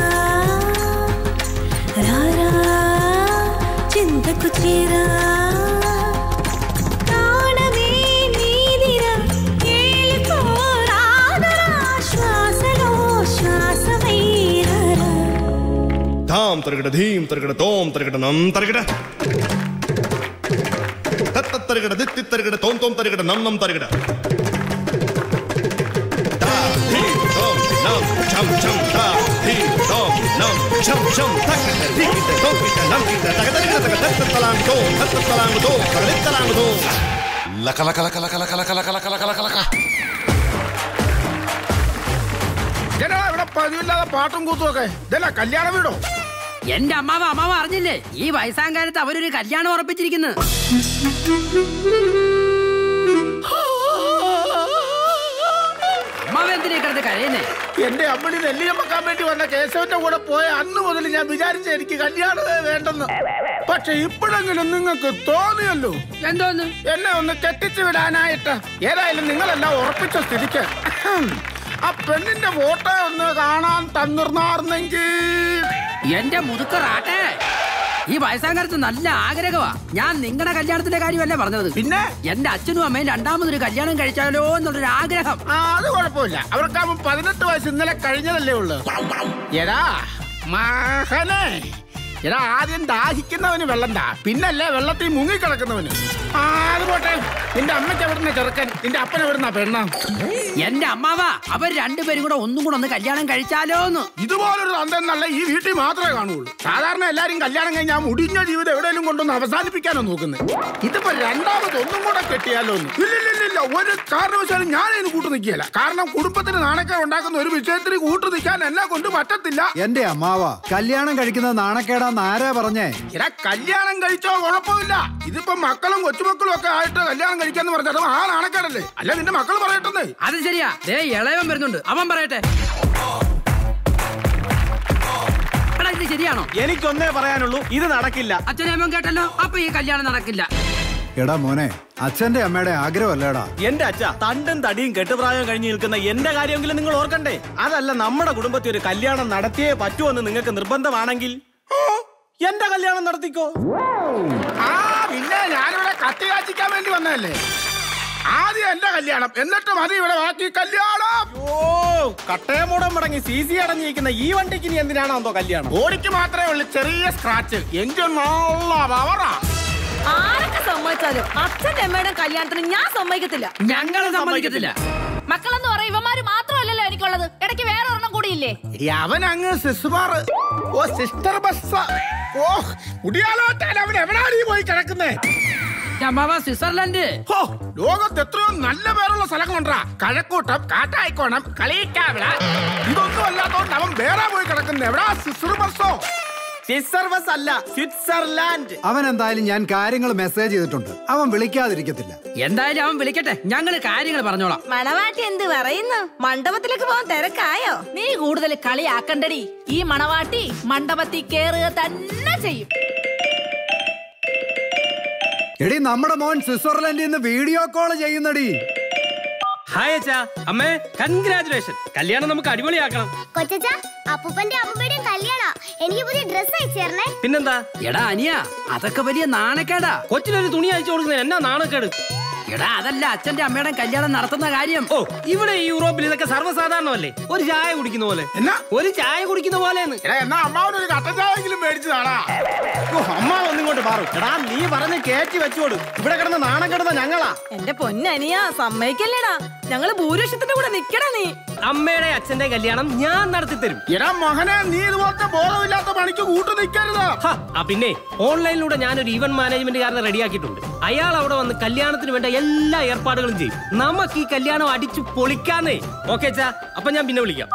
രാരാ, చింతకు చీరా ప్రాణమే నీదిరా ఏలుకోరాదరా శ్వాసలో శ్వాసమైరారా ధాం తరగడ ధీం తరగడ తోం తరగడ నం తరగడ తత్త తరగడ దిత్తి తరగడ తోం తోం తరగడ నం నం తరగడ దా, ధీం, తోం, నం, ఛం, ఛం, దా, ధీం, తోం, నం, ఛం, ఛం, తక్కట, దిక్కిట, తోక్కిట, నంకిట, తగ తరగడ, తగ తత్త తలాంగు తోం, తత్త తలాంగు తోం, తగ తలాంగు తోం. లక లక లక లక లక లక లక లక లక లక లక ചേട്ടാ ഇവിടെ പതിവില്ലാതെ പാട്ടും കൂത്തും ഒക്കെ ഇതല്ല കല്യാണ വീടോ എന്റെ അമ്മാവ അമ്മാവ അറിഞ്ഞില്ലേ ഈ വയസ്സാം കാലത്ത് അവരൊരു കല്യാണം ഉറപ്പിച്ചിരിക്കുന്നു അമ്മാവ എന്തിനാ കിടന്ന് കരയുന്നേ എന്റെ അമ്മണി നെല്ലി ചമക്കാൻ വേണ്ടി വന്ന കേശവന്റെ കൂടെ പോയ അന്ന് മുതൽ ഞാൻ വിചാരിച്ച എനിക്ക് കല്യാണമേ വേണ്ടെന്ന് പക്ഷെ ഇപ്പോഴെങ്കിലും നിങ്ങൾക്ക് തോന്നിയല്ലോ എന്തോന്ന് എന്നെ ഒന്ന് കെട്ടിച്ചു വിടാനായിട്ട് ഏതായാലും നിങ്ങളെല്ലാം ഉറപ്പിച്ച സ്ഥിതിക്ക് ആ പെണ്ണിന്റെ ഫോട്ടോ ഒന്ന് കാണാൻ തന്നിർന്നാർന്നെങ്കിൽ എന്റെ മുതുക്കറാട്ടെ ഈ വയസ്സാം കാലത്ത് നല്ല ആഗ്രഹമാ ഞാൻ നിങ്ങളുടെ കല്യാണത്തിന്റെ കാര്യമല്ല പറഞ്ഞത് പിന്നെ എന്റെ അച്ഛനും അമ്മയും രണ്ടാമതൊരു കല്യാണം കഴിച്ചാലോ എന്നുള്ളൊരു ആഗ്രഹം ആ അത് കുഴപ്പമില്ല അവർക്കാവുമ്പോ പതിനെട്ട് വയസ്സ് ഇന്നലെ കഴിഞ്ഞതല്ലേ ഉള്ളു എടാ മകനെ എടാ ആദ്യം ദാഹിക്കുന്നവന് വെള്ളം താ പിന്നല്ലേ വെള്ളത്തിൽ മുങ്ങിക്കിടക്കുന്നവന് ആ അത് പോട്ടെ നിന്റെ അമ്മയ്ക്ക് എവിടുന്ന ചെറുക്കൻ നിന്റെ അപ്പൻ എവിടുന്ന പെണ്ണ എന്റെ അമ്മാവ അവർ രണ്ടുപേരും കൂടെ ഒന്നും കൂടെ ഒന്ന് കല്യാണം കഴിച്ചാലോന്ന് ഇതുപോലൊരു തന്തെന്നല്ല ഈ വീട്ടിൽ മാത്രമേ കാണുള്ളൂ സാധാരണ എല്ലാരും കല്യാണം കഴിഞ്ഞാൽ മുടിഞ്ഞ ജീവിതം എവിടെയെങ്കിലും കൊണ്ടൊന്ന് അവസാനിപ്പിക്കാനോ നോക്കുന്നത് ഇതിപ്പോ രണ്ടാമത് ഒന്നും കൂടെ കെട്ടിയാലോ എന്ന് ഇല്ലില്ലില്ലില്ല ഇല്ല ഒരു കാരണവശാലും ഞാൻ അതിന് കൂട്ടു നിൽക്കുകയില്ല കാരണം കുടുംബത്തിന് നാണക്കേട് ഉണ്ടാക്കുന്ന ഒരു വിഷയത്തിന് കൂട്ടു നിൽക്കാൻ എന്നെ കൊണ്ട് പറ്റത്തില്ല എന്റെ അമ്മാവ കല്യാണം കഴിക്കുന്നത് നാണക്കേടാന്ന് ആരാ പറഞ്ഞേ ഇടാ കല്യാണം കഴിച്ചോ കുഴപ്പമില്ല ഇതിപ്പോ മക്കളും കൊച്ചുമക്കളും ഒക്കെ ആയിട്ട് കല്യാണം കഴിക്കാന്ന് പറഞ്ഞത് ആ നാണക്കേടല്ലേ അല്ല നിന്റെ മക്കൾ പറയട്ടെന്നേ അത് ശരിയാ ദേ ഇളയവൻ വരുന്നുണ്ട് അവൻ പറയട്ടെ എടാ, ഇത് ശരിയാണോ എനിക്കൊന്നേ പറയാനുള്ളൂ ഇത് നടക്കില്ല അച്ഛനെ അമ്മ കേട്ടല്ലോ അപ്പൊ ഈ കല്യാണം നടക്കില്ല എടാ മോനെ അച്ഛന്റെ അമ്മയുടെ ആഗ്രഹമല്ലേടാ എന്റെ അച്ഛ തണ്ടും തടിയും കെട്ടുപ്രായം കഴിഞ്ഞ് നിൽക്കുന്ന എന്റെ കാര്യമെങ്കിലും നിങ്ങൾ ഓർക്കണ്ടേ അതല്ല നമ്മുടെ കുടുംബത്തിൽ ഒരു കല്യാണം നടത്തിയേ പറ്റുമെന്ന് നിങ്ങൾക്ക് നിർബന്ധമാണെങ്കിൽ എന്റെ കല്യാണം നടത്തിക്കോ ആ പിന്നെ ഞാനിവിടെ കത്തി കാച്ചിക്കാൻ വേണ്ടി വന്നതല്ലേ ആദ്യം എന്റെ കല്യാണം എന്നിട്ട് മതി ഇവിടെ ബാക്കി കല്യാണം ഓ കട്ടയമൂടം മുടങ്ങി സി സി അടഞ്ഞിരിക്കുന്ന ഈ വണ്ടിക്ക് ഇനി എന്തിനാണോ എന്തോ കല്യാണം ബോഡിക്ക് മാത്രമേ ഉള്ളൂ ചെറിയ സ്ക്രാച്ച് എങ്കിൽ നല്ല പവറാ ആരൊക്കെ സമ്മതിച്ചാലും അച്ഛന്റെ അമ്മയുടെ കല്യാണത്തിന് ഞാൻ സമ്മതിക്കത്തില്ല ഞങ്ങൾ സമ്മതിക്കത്തില്ല മക്കളെന്ന് പറയും ഇവന്മാര് മാത്രമല്ലല്ലോ എനിക്കുള്ളത് ഇടയ്ക്ക് വേറെ ഒരെണ്ണം കൂടിയില്ലേ എടി, അവൻ അങ്ങ് സിസ്മാർ ഓ സിസ്റ്റർ ബസ് ഓ മുടിയാലോട്ടാൻ അവൻ എവിടെയാണ് ഈ പോയി കിടക്കുന്നേ അമ്മാവ സ്വിറ്റ്സർലൻഡ് ഹോ, ലോകത്ത് എത്രയോ നല്ല പേരുള്ള സ്ഥലങ്ങളുണ്ടാ കഴക്കൂട്ടം കാട്ടായിക്കോണം കളിയിക്കാവിള ഇതൊന്നും അല്ലാത്തോണ്ട് അവൻ വേറെ പോയി കിടക്കുന്നത് എവിടാ സിസ്റ്റർ ബസ്സോ സിസ്റ്റർ ബസ് അല്ല സ്വിറ്റ്സർലാൻഡ് അവൻ എന്തായാലും ഞാൻ കാര്യങ്ങൾ മെസ്സേജ് ചെയ്തിട്ടുണ്ട് അവൻ വിളിക്കാതിരിക്കത്തില്ല എന്തായാലും അവൻ വിളിക്കട്ടെ ഞങ്ങള് കാര്യങ്ങൾ പറഞ്ഞോളാം മണവാട്ടി എന്ത് പറയുന്നു മണ്ഡപത്തിലേക്ക് പോകാൻ തിരക്കായോ നീ കൂടുതൽ കളിയാക്കണ്ടടി ഈ മണവാട്ടി മണ്ഡപത്തിൽ കേറുക തന്നെ ചെയ്യും എടി നമ്മുടെ മോൻ സ്വിറ്റ്സർലൻഡിൽ നിന്ന് വീഡിയോ കോൾ ചെയ്യുന്നടി ഹായ് അച്ഛാ അമ്മേ കൺഗ്രാറ്റുലേഷൻ കല്യാണം നമുക്ക് അടിപൊളിയാക്കണം കൊച്ചച്ച അപ്പൂപ്പന്റെ അപ്പൂപ്പയുടെയും കല്യാണ എനിക്ക് പുതിയ ഡ്രസ് അയച്ചു തരണേ പിന്നെന്താ എടാ അനിയ അതൊക്കെ വലിയ നാണക്കേടാ കൊച്ചിനൊരു തുണി അയച്ചു കൊടുക്കുന്നത് എന്നാ നാണക്കേട് എടാ അതല്ല അച്ഛന്റെ അമ്മയുടെ കല്യാണം നടത്തുന്ന കാര്യം ഓ ഇവിടെ ഈ യൂറോപ്പിൽ ഇതൊക്കെ സർവ്വസാധാരണമല്ലേ ഒരു ചായ കുടിക്കുന്ന പോലെ എന്നാ ഒരു ചായ കുടിക്കുന്ന പോലെന്ന് എടാ എന്നാ അമ്മാവനൊരു കട്ടൻ ചായെങ്കിലും മേടിച്ചതാടാ ഓ, അമ്മ ഒന്നിങ്ങോട്ട് മാറും എടാ നീ പറഞ്ഞ് കേറ്റി വെച്ചോട് ഇവിടെ കിടന്ന് നാണം കിടന്ന ഞങ്ങളാ എന്റെ പൊന്നനിയാ സമ്മതിക്കല്ലേടാ ഞങ്ങള് ഭൂരിപക്ഷത്തിന്റെ കൂടെ നിക്കടാ നീ അമ്മയുടെ അച്ഛന്റെ കല്യാണം ഞാൻ നടത്തി തരും എടാ മകനെ നീ ഇതുപോലത്തെ ബോധമില്ലാത്ത പണിക്ക് കൂട്ടു നിൽക്കരുത് ഹ, ആ പിന്നെ ഓൺലൈനിലൂടെ ഞാനൊരു ഈവന്റ് മാനേജ്മെന്റുകാരനെ റെഡിയാക്കിയിട്ടുണ്ട് അയാൾ അവിടെ വന്ന് കല്യാണത്തിന് വേണ്ട എല്ലാ ഏർപ്പാടുകളും ചെയ്യും നമുക്ക് ഈ കല്യാണം അടിച്ചു പൊളിക്കാന്നേ ഓക്കെ അച്ഛാ അപ്പൊ ഞാൻ പിന്നെ വിളിക്കാം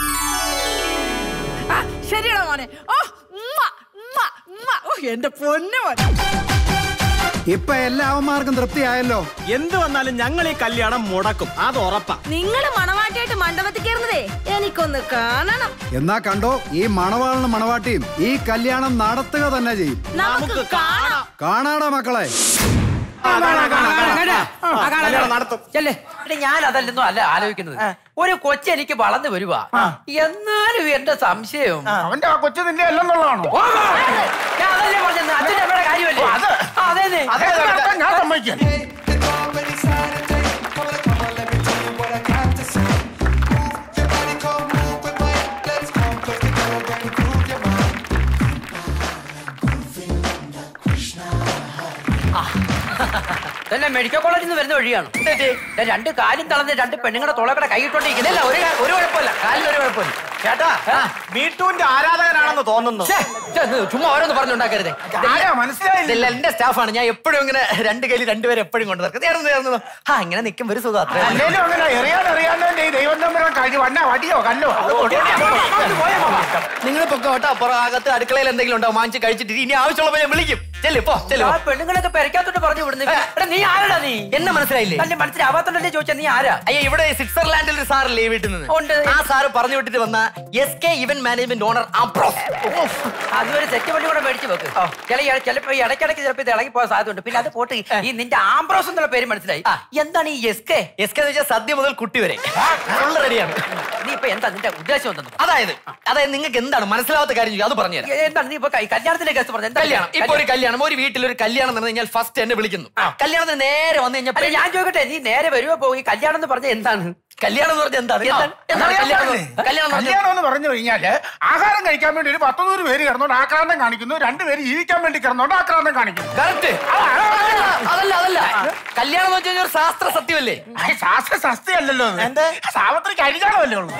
ആ, ശരിയാടാ മോനെ ഓ ഉമ്മ, ഉമ്മ, ഉമ്മ. ഓ, എന്റെ പൊന്നു മോൻ ഇപ്പൊ എല്ലാവന്മാർക്കും തൃപ്തിയായല്ലോ എന്ത് വന്നാലും ഞങ്ങൾ ഈ കല്യാണം മുടക്കും അത് ഉറപ്പാ നിങ്ങള് മണവാട്ടിയായിട്ട് മണ്ഡപത്തിൽ കയറുന്നതേ എനിക്കൊന്ന് കാണണം എന്നാ കണ്ടോ ഈ മണവാളിനും മണവാട്ടിയും ഈ കല്യാണം നടത്തുക തന്നെ ചെയ്യും നമുക്ക് കാണാം കാണാടാ മക്കളെ ചെല്ലേ ഞാൻ അതല്ലെന്നോ അല്ല ആലോചിക്കുന്നത് ഒരു കൊച്ചെനിക്ക് വളർന്നു വരുവാ എന്നാലും എന്റെ സംശയം അവന്റെ ആ കൊച്ചു നിന്റെ അല്ലെന്നുള്ളതാണോ ഓ, ഞാൻ അതല്ലേ പറഞ്ഞത് അച്ഛൻ്റെ അമ്മയുടെ കാര്യമല്ലേ ആ, അതേന്നെ. അതേ നടത്താൻ ഞാൻ സമ്മതിക്കാം തന്നെ മെഡിക്കൽ കോളേജിൽ നിന്ന് വരുന്ന വഴിയാണ് എന്നിട്ട് ഞാൻ രണ്ട് കാലും തളർന്ന് രണ്ട് പെണ്ണുങ്ങളുടെ തൊളക്കടെ കൈയിട്ടോണ്ടിരിക്കുന്നില്ല ഒരു കാ- ഒരു കുഴപ്പമില്ല കാലിന് ഒരു കുഴപ്പമില്ല ചേട്ടാ മീട്ടുവിന്റെ ആരാധകനാണെന്ന് തോന്നുന്നു ഛേ, ഛേ, ഇത് ചുമ്മാ ഓരോന്ന് പറഞ്ഞുണ്ടാക്കരുതേ ആരാ മനസ്സിലായില്ല ഇല്ല എന്റെ സ്റ്റാഫാണ് ഞാൻ എപ്പോഴും ഇങ്ങനെ രണ്ട് കയ്യിൽ രണ്ടുപേരും എപ്പോഴും കൊണ്ട് നടക്കുന്നത് ചേർന്ന് ചേർന്ന് ആ ഇങ്ങനെ നിൽക്കുമ്പോ ഒരു സുഖം അത്രേ ഉള്ളൂ. അല്ലേലും അങ്ങനെ എറിയാൻ അറിയാവുന്നതിന്റെ ഈ ദൈവം തമ്മിലുള്ള കഴിവ് അന്ന വടിയോ കല്ലോ അത് നിങ്ങൾ പൊക്കോട്ടെ അപ്പുറം അകത്ത് അടുക്കളയിൽ എന്തെങ്കിലും ഉണ്ടോ വാങ്ങിച്ച് കഴിച്ചിട്ട് ഇനി ആവശ്യമുള്ളപ്പോ ഞാൻ വിളിക്കും ചെല്ലു പോ ചെല്ലു പെണ്ണുങ്ങളൊക്കെ പെരക്കാത്തോട്ട് പറഞ്ഞു വിടുന്നു എടാ, നീ ആരാടാ നീ എന്നെ മനസ്സിലായില്ലേ തന്നെ മനസ്സിലാവാത്തോണ്ടല്ലേ ചോദിച്ചാ നീ ആരാ അയ്യ ഇവിടെ സ്വിറ്റ്സർലാൻഡിൽ ഒരു സാറല്ലേ ഈ വീട്ടിൽ നിന്ന് ഉണ്ട് ആ സാറ് പറഞ്ഞു വിട്ടിട്ട് വന്ന S K event management owner അതുവരെ സെറ്റ് വണ്ടി കൂടെ മേടിച്ച് വെക്ക് ചില ചിലപ്പോ ഈ ഇടയ്ക്കിടയ്ക്ക് ചിലപ്പോ ഇത് ഇളകി പോകാൻ സാധ്യതയുണ്ട് പിന്നെ അത് പോട്ട് ഈ നിന്റെ ആംബ്രോസ് എന്നുള്ള പേര് മനസ്സിലായി എന്താണ് ഈ എസ് കെ എസ് കെ എന്ന് വെച്ചാൽ സദ്യ മുതൽ കുട്ടി വരെ ഫുള്ള് റെഡിയാണ് നീ ഇപ്പൊ എന്താ നിന്റെ ഉദ്ദേശം എന്തെന്ന് അതായത് അതായത് നിങ്ങൾക്ക് എന്താണ് മനസ്സിലാവാത്ത കാര്യം ചോദിക്കും, അത് പറഞ്ഞു എന്താണ് നീ ഇപ്പൊ കൈ- കല്യാണത്തിന്റെ കേസ് പറഞ്ഞു കല്യാണം ഇപ്പൊ ഒരു കല്യാണം ഒരു വീട്ടിൽ ഒരു കല്യാണം നടന്നു കഴിഞ്ഞാൽ ഫസ്റ്റ് എന്നെ വിളിക്കുന്നു കല്യാണത്തിന് നേരെ വന്നു കഴിഞ്ഞാൽ ഞാൻ ചോദിക്കട്ടെ നീ നേരെ വരുവോ പോയി കല്യാണം എന്ന് പറഞ്ഞ എന്താണ് കല്യാണം എന്ന് പറഞ്ഞാൽ എന്താണ് എന്താണ്? എന്താണ് കല്യാണം എന്ന്- കല്യാണം എന്ന് പറഞ്ഞാൽ കല്യാണം എന്ന് പറഞ്ഞു കഴിഞ്ഞാല് ആഹാരം കഴിക്കാൻ വേണ്ടി ഒരു പത്ത് നൂറ് പേര് കിടന്നോണ്ട് ആക്രാന്തം കാണിക്കുന്നു രണ്ടുപേര് ജീവിക്കാൻ വേണ്ടി കിടന്നോണ്ട് ആക്രാന്തം കാണിക്കുന്നു കറക്റ്റ് അതല്ല അതല്ല കല്യാണം എന്ന് വെച്ചാൽ ഒരു ശാസ്ത്ര സത്യമല്ലേ ശാസ്ത്ര സസ്തിയല്ലല്ലോ എന്ത് സാവത്രി കല്യാണമല്ലേ ഉള്ളൂ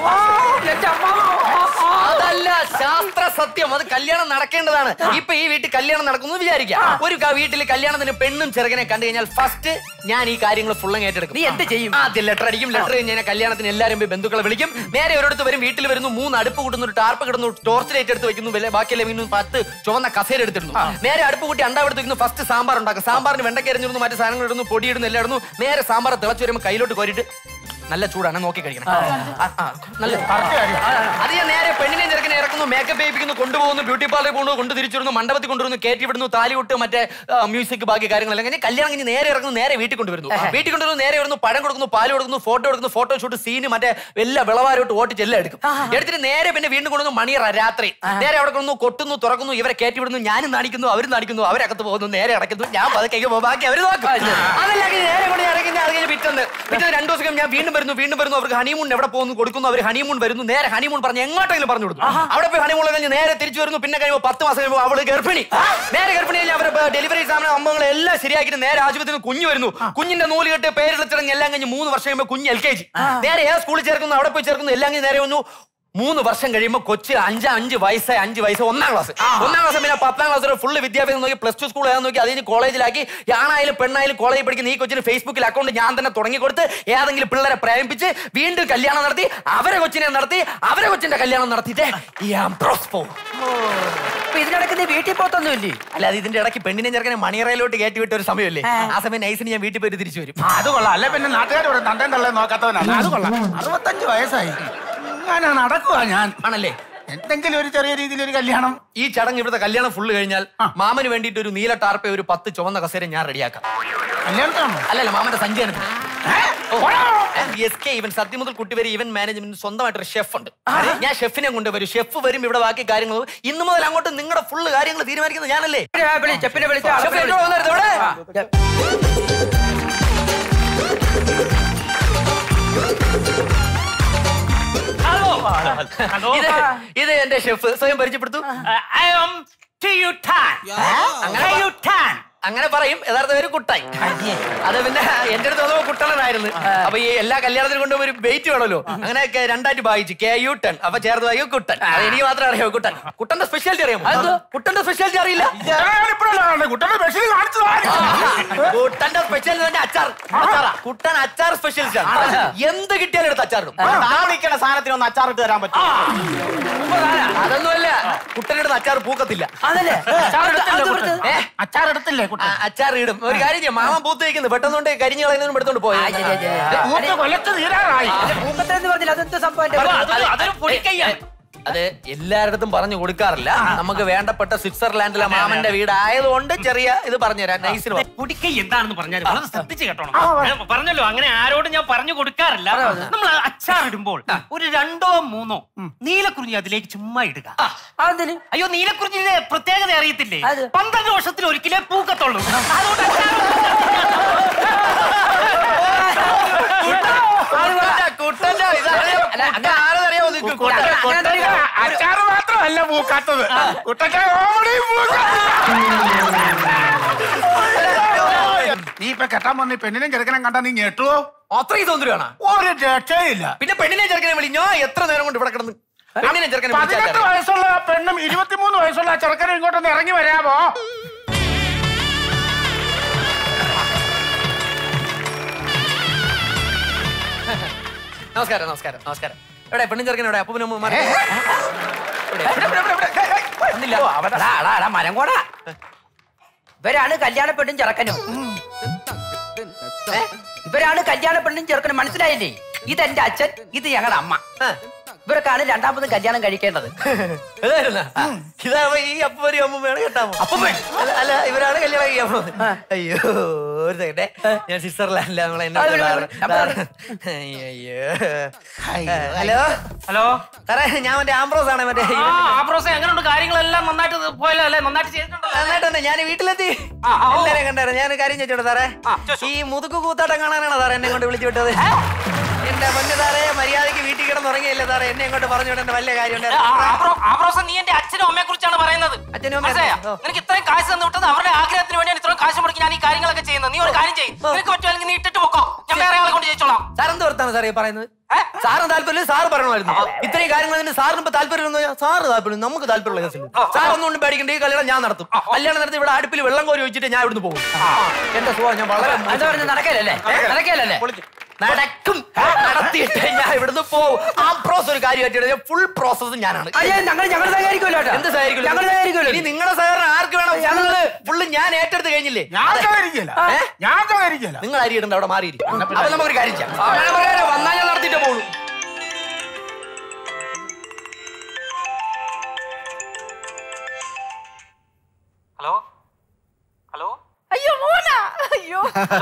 അതല്ല ശാസ്ത്ര സത്യം അത് കല്യാണം നടക്കേണ്ടതാണ് ഇപ്പൊ ഈ വീട്ടിൽ കല്യാണം നടക്കുന്നു വിചാരിക്കാം ഒരു ക- വീട്ടിൽ കല്യാണത്തിന് പെണ്ണും ചെറുക്കനെ കണ്ടു കഴിഞ്ഞാൽ ഫസ്റ്റ് ഞാൻ ഈ കാര്യങ്ങൾ ഫുള്ളും ഏറ്റെടുക്കും നീ എന്ത് ചെയ്യും ആദ്യം ലെറ്റർ അടിക്കും ലെറ്റർ കഴിഞ്ഞാൽ കല്യാണത്തിന് എല്ലാവരും പോയി ബന്ധുക്കളെ വിളിക്കും നേരെ ഒരിടത്ത് വരും വീട്ടിൽ വരുന്നു മൂന്ന് അടുപ്പ് കൂട്ടുന്നു ഒരു ടാർപ്പ് കിടന്നു ടോർച്ച് ലൈറ്റ് എടുത്ത് വെക്കുന്നു വില- ബാക്കിയെല്ലാം വീണ്ടും പത്ത് ചുവന്ന കസേര എടുത്തിരുന്നു നേരെ അടുപ്പ് കൂട്ടി അണ്ടാവ് എടുത്ത് വെക്കുന്നു ഫസ്റ്റ് സാമ്പാർ ഉണ്ടാക്കും സാമ്പാറിന് വെണ്ടയ്ക്ക എറിഞ്ഞിരുന്നു മറ്റു സാധനങ്ങൾ ഇടുന്നു പൊടി ഇടുന്നു എല്ലാം ഇടുന്നു നേരെ സാമ്പാർ തിളച്ചു വരുമ്പോൾ കയ്യിലോട്ട് കോരിട്ട് നല്ല ചൂടാണ് നോക്കി കഴിക്കണം ആ, ആ, നല്ല അത് ഞാൻ നേരെ പെണ്ണിനെ ചെറുക്കനെ ഇറക്കുന്നു മേക്കപ്പ് ചെയ്യിപ്പിക്കുന്നു കൊണ്ടുപോകുന്നു ബ്യൂട്ടി പാർലറിൽ കൊണ്ടു കൊണ്ട് തിരിച്ചിരുന്നു മണ്ഡപത്തിൽ കൊണ്ടുവരുന്നു കയറ്റി വിടുന്നു താലി കൊട്ട് മറ്റേ മ്യൂസിക് ബാക്കി കാര്യങ്ങളെല്ലാം കഴിഞ്ഞ് കല്യാണം കഴിഞ്ഞ് നേരെ ഇറങ്ങുന്നു നേരെ വീട്ടിൽ കൊണ്ടുവരുന്നു വീട്ടിൽ കൊണ്ടുവരുന്നു നേരെ വരുന്നു പഴം കൊടുക്കുന്നു പാല് കൊടുക്കുന്നു ഫോട്ടോ എടുക്കുന്നു ഫോട്ടോ ഷൂട്ട് സീന് മറ്റേ എല്ലാ വിളവാരോട്ട് ഓട്ടിച്ച് എല്ലാം എടുക്കും എടുത്തിട്ട് നേരെ പിന്നെ വീണ്ടും കൊണ്ടുവന്നു മണിയറ രാത്രി നേരെ അവിടെ കൊണ്ടു കൊട്ടുന്നു തുറക്കുന്നു ഇവരെ കയറ്റി വിടുന്നു ഞാനും നാണിക്കുന്നു അവരും നാണിക്കുന്നു അവരകത്ത് പോകുന്നു നേരെ അടയ്ക്കുന്നു ഞാൻ പതുക്കെ പോകും ബാക്കി അവർ നോക്കും അതല്ല നേരെ കൊണ്ട് ഇറങ്ങി അത് കഴിഞ്ഞ് പിറ്റന്ന് പിറ്റന്ന് രണ്ടു ദിവസം കഴിഞ്ഞ് ഞാൻ വീണ്ടും വരുന്നു വീണ്ടും വരുന്നു അവർക്ക് ഹണിമൂൺ എവിടെ പോകുന്നു കൊടുക്കുന്നു അവർ ഹണിമൂൺ വരുന്നു നേരെ ഹണിമൂൺ പറഞ്ഞ് എങ്ങോട്ടെങ്കിലും പറഞ്ഞു കൊടുത്തു അവിടെ പോയി ഹണിമൂൺ കഴിഞ്ഞ് നേരെ തിരിച്ചു വരുന്നു പിന്നെ കഴിയുമ്പോൾ പത്ത് മാസം കഴിയുമ്പോൾ അവള് ഗർഭിണി നേരെ ഗർഭിണി കഴിഞ്ഞ് അവരുടെ ഡെലിവറി സാധനം അമ്മകളെ എല്ലാം ശരിയാക്കിയിട്ട് നേരെ ആശുപത്രിയിൽ കുഞ്ഞു വരുന്നു കുഞ്ഞിന്റെ നൂല് കെട്ട് പേരിൽ ചടങ്ങ് എല്ലാം കഴിഞ്ഞ് മൂന്ന് വർഷം കഴിയുമ്പോൾ കുഞ്ഞ് എൽ കെ ജി നേരെ ഏത് സ്കൂളിൽ ചേർക്കുന്നു അവിടെ പോയി ചേർക്കുന്നു എല്ലാം കഴിഞ്ഞ് നേരെ വന്നു മൂന്ന് വർഷം കഴിയുമ്പോൾ കൊച്ച് അഞ്ച് അഞ്ച് വയസ്സായി അഞ്ച് വയസ്സ് ഒന്നാം ക്ലാസ് ഒന്നാം ക്ലാസ് പിന്നെ പത്താം ക്ലാസ് വരെ ഫുള്ള് വിദ്യാഭ്യാസം നോക്കി പ്ലസ് ടു സ്കൂൾ ഏതാന്ന് നോക്കി അതിന് കോളേജിലാക്കി ആണായാലും പെണ്ണായാലും കോളേജിൽ പഠിക്കുന്ന ഈ കൊച്ചിന് ഫേസ്ബുക്കിൽ അക്കൗണ്ട് ഞാൻ തന്നെ തുടങ്ങി കൊടുത്ത് ഏതെങ്കിലും പിള്ളേരെ പ്രേമിപ്പിച്ച് വീണ്ടും കല്യാണം നടത്തി അവരെ കൊച്ചിനെ നടത്തി അവരെ കൊച്ചിന്റെ കല്യാണം നടത്തിയിട്ട് അപ്പൊ ഇതിനിടയ്ക്ക് നീ വീട്ടിൽ പോത്തൊന്നുമില്ലേ അല്ല അത് ഇതിന്റെ ഇടയ്ക്ക് പെണ്ണിനെ ചെറുക്കനെ മണിയറയിലോട്ട് കയറ്റി വിട്ട ഒരു സമയമല്ലേ ആ സമയം നൈസിന് ഞാൻ വീട്ടിൽ പോയിട്ട് തിരിച്ചു വരും അത് കൊള്ളാം അല്ലെ പിന്നെ നാട്ടുകാർ പറയും തന്തേം തള്ളേ നോക്കാത്തവനാണ് അത് കൊള്ളാം അറുപത്തഞ്ച് വയസ്സായി ഞാൻ നടക്കുവാ ഞാൻ ആണല്ലേ എന്തെങ്കിലും ഒരു ചെറിയ രീതിയിൽ ഒരു കല്യാണം ഈ ചടങ്ങ് ഇവിടുത്തെ കല്യാണം ഫുള്ള് കഴിഞ്ഞാൽ മാമന് വേണ്ടിയിട്ട് ഒരു നീല ടാർപ്പ ഒരു പത്ത് ചുവന്ന കസേര ഞാൻ റെഡിയാക്കാം കല്യാണത്താണോ അല്ലല്ല മാമന്റെ സഞ്ചാരം എസ് കെ ഇവൻ സത്യം മുതൽ കുട്ടി വരെ ഇവൻ മാനേജ്മെന്റ് സ്വന്തമായിട്ടൊരു ഷെഫ് ഉണ്ട് ഞാൻ ഷെഫിനെ കൊണ്ടുവരും ഷെഫ് വരും ഇവിടെ ബാക്കി കാര്യങ്ങൾ ഇന്ന് മുതൽ അങ്ങോട്ട് നിങ്ങളുടെ ഫുള്ള് കാര്യങ്ങൾ തീരുമാനിക്കുന്നത് ഞാനല്ലേ ചെപ്പിനെ വിളിച്ച് ഷെഫ് എന്നോട് വന്നരുത് ഇവിടെ. ഇത് ഇത് എന്റെ ഷെഫ് സ്വയം പരിചയപ്പെടുത്തു ഐ ആം അങ്ങനെ അങ്ങനെ പറയും യഥാർത്ഥ പേര് കുട്ടായി അത് പിന്നെ എന്റെ അടുത്ത് വന്നപ്പോ കുട്ടണനായിരുന്നു അപ്പൊ ഈ എല്ലാ കല്യാണത്തിനും കൊണ്ട് ഒരു വെയിറ്റ് വേണമല്ലോ അങ്ങനെ ഒക്കെ രണ്ടായിട്ട് ഭാഗിച്ചു കെ യു ടൺ അപ്പൊ ചേർത്ത് വായിക്കും കുട്ടൻ അത് എനിക്ക് മാത്രമേ അറിയാവൂ കുട്ടൻ കുട്ടന്റെ സ്പെഷ്യാലിറ്റി അറിയാമോ കുട്ടന്റെ സ്പെഷ്യാലിറ്റി അറിയില്ല കുട്ടന്റെ സ്പെഷ്യൽ കാണിച്ചതാ കുട്ടന്റെ സ്പെഷ്യൽ തന്നെ അച്ചാർ അച്ചാറാ. കുട്ടൻ അച്ചാർ സ്പെഷ്യലിസ്റ്റ് ആണ് എന്ത് കിട്ടിയാലും എടുത്ത് അച്ചാറിടും താമണിക്കണ സാധനത്തിന് ഒന്ന് അച്ചാറിട്ട് തരാൻ പറ്റും അതൊന്നുമല്ല കുട്ടനെടുത്ത് അച്ചാർ പൂക്കത്തില്ല അതല്ലേ ഏ? അച്ചാർ എടുത്തില്ലേ ആ, അച്ചാർ ഇടും ഒരു കാര്യം ചെയ്യാം മാമൻ പൂത്ത് വയ്ക്കുന്നു പെട്ടെന്നുകൊണ്ട് കരിഞ്ഞു കളയുന്നതിനും എടുത്തോണ്ട് പോയി മൂത്ത് കൊലത്ത് തീരാറായി പൂക്കത്തെന്ന് പറഞ്ഞില്ല അതെന്താ സംഭവം എന്റെ അത് എല്ലായിടത്തും പറഞ്ഞു കൊടുക്കാറില്ല നമുക്ക് വേണ്ടപ്പെട്ട സ്വിറ്റ്സർലാൻഡിലെ മാമന്റെ വീടായതുകൊണ്ട് ചെറിയ ഇത് പറഞ്ഞുതരാം നൈസിന് പറഞ്ഞു. കുടിക്കൈ എന്താണെന്ന് പറഞ്ഞാൽ വളരെ ശ്രദ്ധിച്ച് കേട്ടോണം ഞാൻ പറഞ്ഞല്ലോ അങ്ങനെ ആരോടും ഞാൻ പറഞ്ഞു കൊടുക്കാറില്ല നമ്മൾ അച്ചാർ ഇടുമ്പോൾ ഒരു രണ്ടോ മൂന്നോ നീലക്കുറിഞ്ഞി അതിലേക്ക് ചുമ്മാ ഇടുക അയ്യോ നീലക്കുറിഞ്ഞിന്റെ പ്രത്യേകത അറിയത്തില്ലേ പന്ത്രണ്ട് വർഷത്തിൽ ഒരിക്കലേ പൂക്കത്തുള്ളൂ അതുകൊണ്ട് കുട്ടന്റെ- കുട്ടന്റെ ഇത് അറിയാം. അല്ല, അങ്ങനെ ആരെന്നറിയാമോ നിനക്ക്? കുട്ടൻ- അച്ചാർ മാത്രമല്ല പൂക്കാത്തത് കുട്ടന്റെ കോമഡിയും നീ ഇപ്പൊ കെട്ടാൻ വന്ന ഈ പെണ്ണിനും ചെറുക്കനും കണ്ടാ നീ ഞെട്ടുവോ അത്രയും സൗന്ദര്യമാണ് ഒരു രക്ഷയില്ല പിന്നെ പെണ്ണിനെ ചെറുക്കനെ വിളി ഞാൻ എത്ര നേരം കൊണ്ട് ഇവിടെ കിടന്ന് പെണ്ണിനെ ചെറുക്കനെ പതിനെട്ട് വിളിച്ചാൽ വയസ്സുള്ള ആ പെണ്ണും ഇരുപത്തിമൂന്ന് വയസ്സുള്ള ആ ചെറുക്കനും ഇങ്ങോട്ടൊന്ന് ഇറങ്ങി വരാമോ നമസ്കാരം നമസ്കാരം നമസ്കാരം എവിടെ പെണ്ണും ചെറുക്കൻ എവിടെ അപ്പനും അമ്മൂമ്മ മരം കോടാ ഇവരാണ് കല്യാണ പെണ്ണും ചെറുക്കനും ഏ? ഇവരാണ് കല്യാണ പെണ്ണും ചെറുക്കനും മനസ്സിലായില്ലേ ഇതെന്റെ അച്ഛൻ ഇത് ഞങ്ങളുടെ അമ്മ ഇവർക്കാണ് രണ്ടാമത് കല്യാണം കഴിക്കേണ്ടത് ഇതായിരുന്നാ? ഇതാവുമ്പോ ഈ അപ്പനും അമ്മൂമ്മയാണ് കേട്ടാമോ അല്ല, അല്ല ഇവരാണ് കല്യാണം കഴിക്കാൻ പോകുന്നത് അയ്യോ ഒരു സെക്കൻഡേ ഞാൻ സ്വിറ്റ്സർലാൻഡില്ല നമ്മളെ എന്നെ ആ, വിളി, വിളി, അയ്യോ ഹലോ ഹലോ സാറേ ഞാൻ മറ്റേ ആംബ്രോസ് ആണ് മറ്റേ ആ ആപ്രോസെ എങ്ങനെയുണ്ട് കാര്യങ്ങളെല്ലാം നന്നായിട്ട് പോയല്ലോ അല്ലേ നന്നായിട്ട് ചെയ്തിട്ടുണ്ടോ നന്നായിട്ട് തന്നെ ഞാൻ വീട്ടിലെത്തി എല്ലാരെയും കണ്ടായിരുന്നു ഞാൻ ഒരു കാര്യം ചോദിച്ചോട്ടെ സാറേ ഈ മുതുക്ക് കൂത്താട്ടം കാണാനാണോ സാറേ എന്നെ കൊണ്ട് വിളിച്ചു വിട്ടത് എന്റെ പൊന്നു സാറേ മര്യാദയ്ക്ക് വീട്ടിൽ കിടന്നുറങ്ങിയില്ല സാറേ എന്നെ ഇങ്ങോട്ട് പറഞ്ഞു വിടേണ്ട വലിയ കാര്യം ആബ്രോസം നീ എന്റെ അച്ഛനും അമ്മയെ കുറിച്ചാണ് പറയുന്നത് മനസ്സിലായോ? നിനക്ക് ഇത്രയും കാശ് തന്നു വിട്ടത് അവരുടെ ആഗ്രഹത്തിന് വേണ്ടിയാണ് ഇത്രയും കാശ് മുടക്കി ഞാൻ ഈ കാര്യങ്ങളൊക്കെ ചെയ്യുന്നത് നീ ഒരു കാര്യം ചെയ്യും നിനക്ക് പറ്റുമെങ്കിൽ നീ ഇട്ടിട്ട് പോക്കോ ഞാൻ വേറെ ആളെ കൊണ്ട് ചെയ്യിച്ചോളാം സാർ എന്ത് വർത്താണ് സാറേ ഈ പറയുന്നത് സാറിന് താല്പര്യം സാറ് പറയണമായിരുന്നു ഇത്രയും കാര്യങ്ങൾ സാറിന് ഇപ്പൊ താല്പര്യം സാറ് താല്പര്യം നമുക്ക് താല്പര്യമുള്ള കേസില്ല സാർ ഒന്നും പേടിക്കണ്ട ഈ കല്യാണം ഞാൻ നടത്തും കല്യാണം നടത്തി ഇവിടെ അടുപ്പിൽ വെള്ളം കോരി വെച്ചിട്ട് ഞാൻ ഇവിടുന്ന് പോകും എന്റെ സുഖം ഞാൻ വളരെ എന്താ പറഞ്ഞത് നടക്കലല്ലേ നടക്കലല്ലേ നടക്കും നടത്തിയിട്ട് ഞാൻ ഇവിടുന്ന് പോകും ആ പ്രോസസ് ഒരു കാര്യമായിട്ട് ഫുൾ പ്രോസസ് ഞാനാണ് അയ്യേ, ഞങ്ങൾ- ഞങ്ങൾ സഹകരിക്കുമല്ലോ കേട്ടോ. എന്ത് സഹകരിക്കില്ല ഞങ്ങൾ സഹകരിക്കുമല്ലോ. ഇനി നിങ്ങളുടെ സഹകരണം ആർക്ക് വേണം ഞങ്ങള് ഫുള്ള് ഞാൻ ഏറ്റെടുത്ത് കഴിഞ്ഞില്ലേ ഞാൻ അതെ. സഹകരിക്കില്ല. ഏ? ഞാൻ സഹകരിക്കില്ല നിങ്ങൾ അരി ഇടണ്ട അവിടെ മാറിയിരിക്കും അപ്പൊ നമുക്കൊരു കാര്യം ചെയ്യാം ഞാൻ പറയാലോ, വന്നാൽ ഞാൻ നടത്തിയിട്ട് പോകുള്ളൂ ഹലോ ഹലോ അയ്യോ മോന അയ്യോ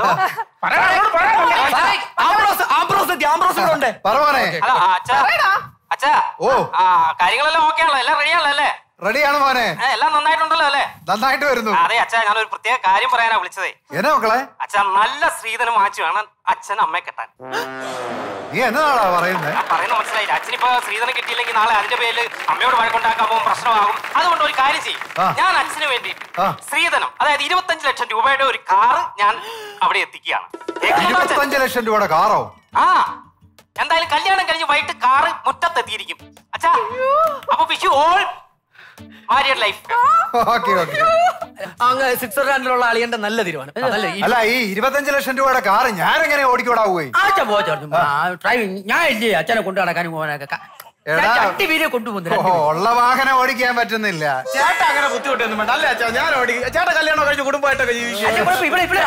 ആംബ്രോസ് ആംബ്രോസ് എത്തി ആംബ്രോസ് ഇവിടെ ഉണ്ട് ഹലോ ആ, അച്ഛാ അച്ഛാ ഓ ആ കാര്യങ്ങളെല്ലാം ഓക്കെ ആണല്ലോ എല്ലാം റെഡിയാണല്ലോ അല്ലേ റെഡിയാണ് മോനെ ഏ, എല്ലാം നന്നായിട്ടുണ്ടല്ലോ അല്ലേ നന്നായിട്ട് വരുന്നു അതെ അച്ഛാ ഞാനൊരു പ്രത്യേക കാര്യം പറയാനാ വിളിച്ചതേ എന്നാ മക്കളെ അച്ഛാ നല്ല സ്ത്രീധനം വാങ്ങിച്ചു വേണം അച്ഛൻ അമ്മയെ കെട്ടാൻ നീ എന്നതാടാ പറയുന്നത് ഞാൻ പറയുന്നത് മനസ്സിലായില്ല അച്ഛനിപ്പോ സ്ത്രീധനം കിട്ടിയില്ലെങ്കിൽ നാളെ അതിന്റെ പേരിൽ അമ്മയോട് വഴക്കുണ്ടാക്കാൻ പോകും പ്രശ്നമാകും അതുകൊണ്ട് ഒരു കാര്യം ചെയ്യും ആ. ഞാൻ അച്ഛന് വേണ്ടി ആ. സ്ത്രീധനം അതായത് ഇരുപത്തഞ്ച് ലക്ഷം രൂപയുടെ ഒരു കാറ് ഞാൻ അവിടെ എത്തിക്കുകയാണ് കേൾക്കുന്നുണ്ടോ അച്ഛൻ? ഇരുപത്തഞ്ച് ലക്ഷം രൂപയുടെ കാറോ ആ എന്തായാലും കല്യാണം കഴിഞ്ഞ് വൈകിട്ട് കാറ് മുറ്റത്തെത്തിയിരിക്കും അച്ഛാ അപ്പൊ wish you all married life okay okay അങ്ങ് സിക്സ് റാൻഡിലുള്ള അളിയന്റെ നല്ല തീരുമാനം നല്ല ഈ- അല്ല ഈ ഇരുപത്തഞ്ച് ലക്ഷം രൂപയുടെ കാറ് ഞാൻ എങ്ങനെ ഓടിക്കൂടാവുകയെ ആച്ച പോ ഡ്രൈവിംഗ് ഞാൻ ഇല്ലേ അച്ഛനെ കൊണ്ടു നടക്കാനും പോകാനൊക്കെ ക- ഞാൻ എടാ. രണ്ട് പേരെ കൊണ്ടുപോകുന്നു ഓ, ഉള്ള വാഹനം ഓടിക്കാൻ പറ്റുന്നില്ല ചേട്ടാ അങ്ങനെ ബുദ്ധിമുട്ടൊന്നും വേണ്ട അല്ലേ അച്ഛാ ഞാൻ ഓടി ചേട്ടാ കല്യാണം കഴിച്ച് കുടുംബമായിട്ടൊക്കെ ജീവിക്കും ഇവിടെ ഇവിടെ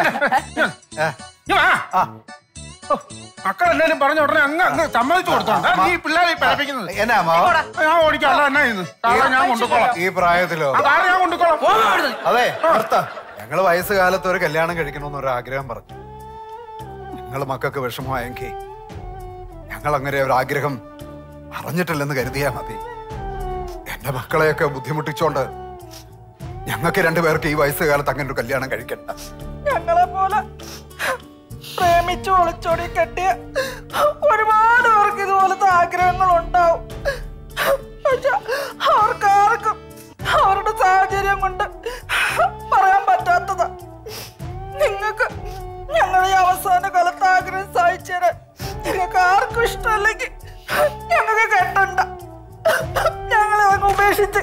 മക്കൾ എന്തെങ്കിലും പറഞ്ഞ ഉടനെ അങ്ങ് അങ്ങ് സമ്മതിച്ചു കൊടുത്തോണ്ട് നീ പിള്ളേരെ പഠിപ്പിക്കുന്നത് എന്നാ അമ്മാവ? ഞാൻ ഓടിക്കാം അല്ല എന്നാ ഇന്ന് കാറ് ഞാൻ കൊണ്ടുപോകാം ഈ പ്രായത്തിലോ ആ കാറ് ഞാൻ കൊണ്ടുപോകാം അതെ നിർത്ത ഞങ്ങള് വയസ്സുകാലത്ത് ഒരു കല്യാണം കഴിക്കണമെന്ന് ഒരു ആഗ്രഹം പറഞ്ഞു നിങ്ങൾ മക്കൾക്ക് വിഷമമായെങ്കിൽ ഞങ്ങൾ അങ്ങനെ ഒരു ആഗ്രഹം അറിഞ്ഞിട്ടില്ലെന്ന് കരുതിയാ മതി എന്റെ മക്കളെയൊക്കെ ബുദ്ധിമുട്ടിച്ചോണ്ട് ഞങ്ങൾക്ക് രണ്ടുപേർക്ക് ഈ വയസ്സുകാലത്ത് അങ്ങനെ ഒരു കല്യാണം കഴിക്കണ്ട ഞങ്ങളെ പോലെ പ്രേമിച്ച് ഒളിച്ചോടി കെട്ടിയ ഒരുപാട് പേർക്ക് ഇതുപോലത്തെ ആഗ്രഹങ്ങൾ ഉണ്ടാവും പക്ഷെ അവർക്കാർക്കും അവരുടെ സാഹചര്യം കൊണ്ട് പറയാൻ പറ്റാത്തതാ നിങ്ങൾക്ക് ഞങ്ങൾ ഈ അവസാന കാലത്ത് ആഗ്രഹം സഹിച്ചു തരാൻ നിങ്ങൾക്ക് ആർക്കും ഇഷ്ടമല്ലെങ്കിൽ ഞങ്ങൾക്ക് കെട്ടണ്ട ഞങ്ങളെ അങ്ങ് ഉപേക്ഷിച്ച്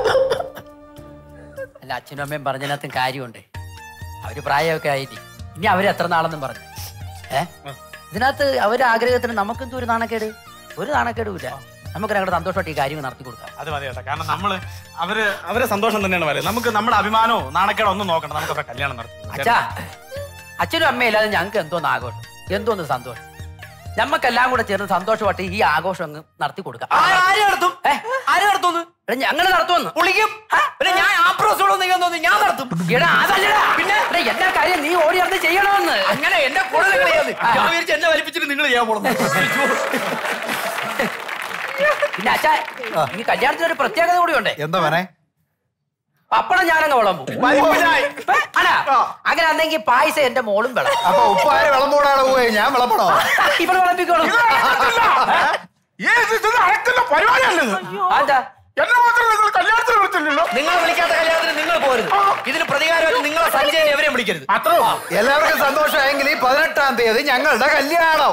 അല്ല അച്ഛനും അമ്മയും പറഞ്ഞതിനകത്തും കാര്യമുണ്ട് അവര് പ്രായമൊക്കെ ആയിട്ട് ഇനി അവര് എത്ര നാളെന്നും പറഞ്ഞു ഏ ഇതിനകത്ത് അവരുടെ ആഗ്രഹത്തിന് നമുക്കെന്തോ ഒരു നാണക്കേട് ഒരു നാണക്കേടും ഇല്ല നമുക്ക് ഞങ്ങളുടെ സന്തോഷമായിട്ട് ഈ കാര്യങ്ങൾ നടത്തി കൊടുക്കാം അത് മതി കേട്ടോ കാരണം നമ്മള് അവര് അവരെ സന്തോഷം തന്നെയാണ് പറയുന്നത് നമുക്ക് നമ്മുടെ അഭിമാനമോ നാണക്കേടോ ഒന്നും നോക്കണ്ട നമുക്ക് അവരുടെ കല്യാണം നടത്തി അച്ഛാ അച്ഛനും അമ്മയും ഇല്ലാതെ ഞങ്ങൾക്ക് എന്തോന്ന് ആഘോഷം എന്തോന്ന് സന്തോഷം ഞമ്മക്കെല്ലാം കൂടെ ചേർന്ന് സന്തോഷമായിട്ട് ഈ ആഘോഷം അങ്ങ് നടത്തി കൊടുക്കാം ആര് നടത്തും ആര് നടത്തുന്നു ഞങ്ങൾ നടത്തുമെന്ന് പൊളിക്കും പിന്നെ ഞാൻ ആ പ്രോസസ് നീക്കാൻ തോന്നി ഞാൻ നടത്തും എടാ അതല്ലടാ പിന്നെ എടാ, എല്ലാ കാര്യം നീ ഓടി നടന്ന് ചെയ്യണമെന്ന് അങ്ങനെ എന്റെ കൂടെ നിങ്ങൾ ചെയ്യാതെ ഞാൻ വിചാരിച്ചു എന്നെ വലിപ്പിച്ചിട്ട് നിങ്ങൾ ചെയ്യാൻ പോണം പിന്നെ അച്ഛാ ഈ കല്യാണത്തിന് ഒരു പ്രത്യേകത കൂടി ഉണ്ട് എന്താ വേണേ പപ്പടം ഞാനങ്ങ് വിളമ്പും അല്ല അങ്ങനെ അന്നെങ്കിൽ പായസം എന്റെ മോളും വിളമ്പും അപ്പൊ ഉപ്പാര് വിളമ്പോടാണ് പോയി ഞാൻ വിളമ്പണോ ഇവിടെ വിളമ്പിക്കോളും അടക്കുന്ന പരിപാടിയല്ലത് അതാ എന്നെ മാത്രം നിങ്ങൾ കല്യാണത്തിന് വിളിച്ചില്ലല്ലോ നിങ്ങൾ വിളിക്കാത്ത കല്യാണത്തിന് നിങ്ങൾ പോരുത് ഇതിന് പ്രതികാരമായിട്ട് നിങ്ങളെ സഞ്ജയനെ എവരെയും വിളിക്കരുത് എല്ലാവർക്കും സന്തോഷമായെങ്കിൽ ഈ പതിനെട്ടാം തീയതി ഞങ്ങളുടെ കല്യാണം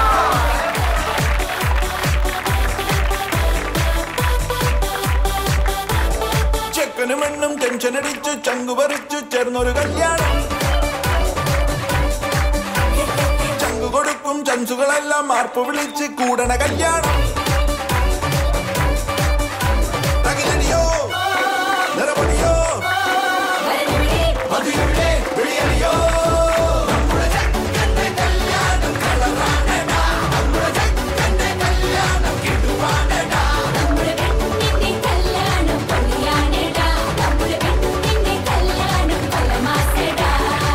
ചെക്കനും പെണ്ണും ടെൻഷൻ അടിച്ചു ചങ്കു പറിച്ചു ചേർന്നൊരു കല്യാണം ചങ്കു കൊടുക്കും ചൻസുകളെല്ലാം മാർപ്പ് വിളിച്ച് കൂടണ കല്യാണം തകിലടിയോ നിറപടിയോ മതിയുടെ വിളിയടിയോ നമ്മുടെ ചക്കന്റെ കല്യാണം കളറാണടാ നമ്മുടെ ചക്കന്റെ കല്യാണം കിടുവാണടാ നമ്മുടെ പെണ്ണിന്റെ കല്യാണം പൊളിയാണടാ നമ്മുടെ പെണ്ണിന്റെ കല്യാണം പലമാസടാ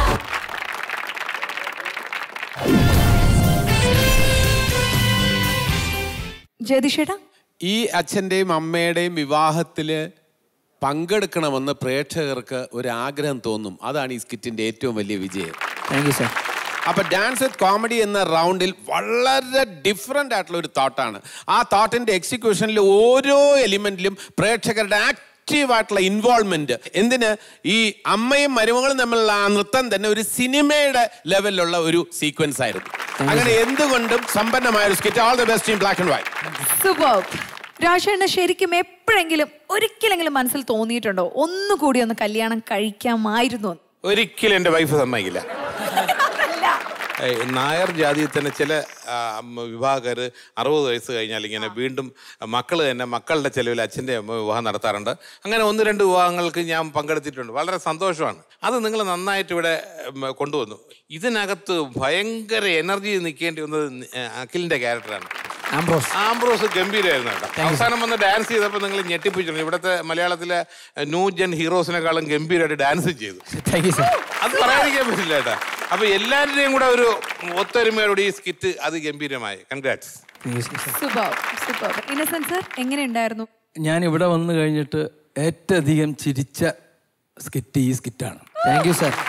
ജ്യോതിഷേട്ടാ ഈ അച്ഛൻ്റെയും അമ്മയുടെയും വിവാഹത്തിൽ പങ്കെടുക്കണമെന്ന് പ്രേക്ഷകർക്ക് ഒരു ആഗ്രഹം തോന്നും അതാണ് ഈ സ്കിറ്റിന്റെ ഏറ്റവും വലിയ വിജയം താങ്ക് യു സാർ അപ്പൊ ഡാൻസ് വിത്ത് കോമഡി എന്ന റൗണ്ടിൽ വളരെ ഡിഫറെന്റ് ആയിട്ടുള്ള ഒരു തോട്ടാണ് ആ തോട്ടിന്റെ എക്സിക്യൂഷനിൽ ഓരോ എലിമെന്റിലും പ്രേക്ഷകരുടെ ആക്റ്റീവ് ആയിട്ടുള്ള ഇൻവോൾവ്മെന്റ് എന്തിന് ഈ അമ്മയും മരുമകളും തമ്മിലുള്ള ആ നൃത്തം തന്നെ ഒരു സിനിമയുടെ ലെവലിലുള്ള ഒരു സീക്വൻസ് ആയിരുന്നു അങ്ങനെ എന്തുകൊണ്ടും സമ്പന്നമായ ഒരു skit all the best in black and white super രാജേണ്ണ ശരിക്കും എപ്പോഴെങ്കിലും ഒരിക്കലെങ്കിലും മനസ്സിൽ തോന്നിയിട്ടുണ്ടോ ഒന്നുകൂടി ഒന്ന് കല്യാണം കഴിക്കാമായിരുന്നു എന്ന്? ഒരിക്കലും എൻ്റെ വൈഫ് സമ്മതിക്കില്ല ഏയ് നായർ ജാതിയിൽ തന്നെ ചില വിവാഹക്കാർ അറുപത് വയസ്സ് കഴിഞ്ഞാൽ ഇങ്ങനെ വീണ്ടും മക്കൾ തന്നെ മക്കളുടെ ചെലവിൽ അച്ഛൻ്റെ അമ്മ വിവാഹം നടത്താറുണ്ട് അങ്ങനെ ഒന്ന് രണ്ട് വിവാഹങ്ങൾക്ക് ഞാൻ പങ്കെടുത്തിട്ടുണ്ട് വളരെ സന്തോഷമാണ് അത് നിങ്ങൾ നന്നായിട്ട് ഇവിടെ ഉം, കൊണ്ടുവന്നു ഇതിനകത്ത് ഭയങ്കര എനർജി നിൽക്കേണ്ടി വന്നത് നി- അഖിലിൻ്റെ ക്യാരക്ടറാണ് ആംബ്രോസ് ആംബ്രോസ് ഗംഭീരമായിരുന്നു കേട്ടോ അവസാനം വന്ന് ഡാൻസ് ചെയ്തപ്പോൾ നിങ്ങൾ ഞെട്ടിപ്പിച്ചിട്ടുണ്ട് ഇവിടുത്തെ മലയാളത്തിലെ ന്യൂ ജെൻ ഹീറോസിനെക്കാളും ഗംഭീരമായിട്ട് ഡാൻസ് ചെയ്തു താങ്ക് യു സാർ അത് പറയാതിരിക്കാൻ പറ്റില്ല കേട്ടാ അപ്പൊ എല്ലാവരുടെയും കൂടെ ഒരു ഒത്തൊരുമയോടെ ഈ സ്കിറ്റ് അത് ഗംഭീരമായി congrats super super innocent sir എങ്ങനെയുണ്ടായിരുന്നു ഞാൻ ഇവിടെ വന്നു കഴിഞ്ഞിട്ട് ഏറ്റവും അധികം ചിരിച്ച സ്കിറ്റ് ഈ സ്കിറ്റാണ് താങ്ക് യു സാർ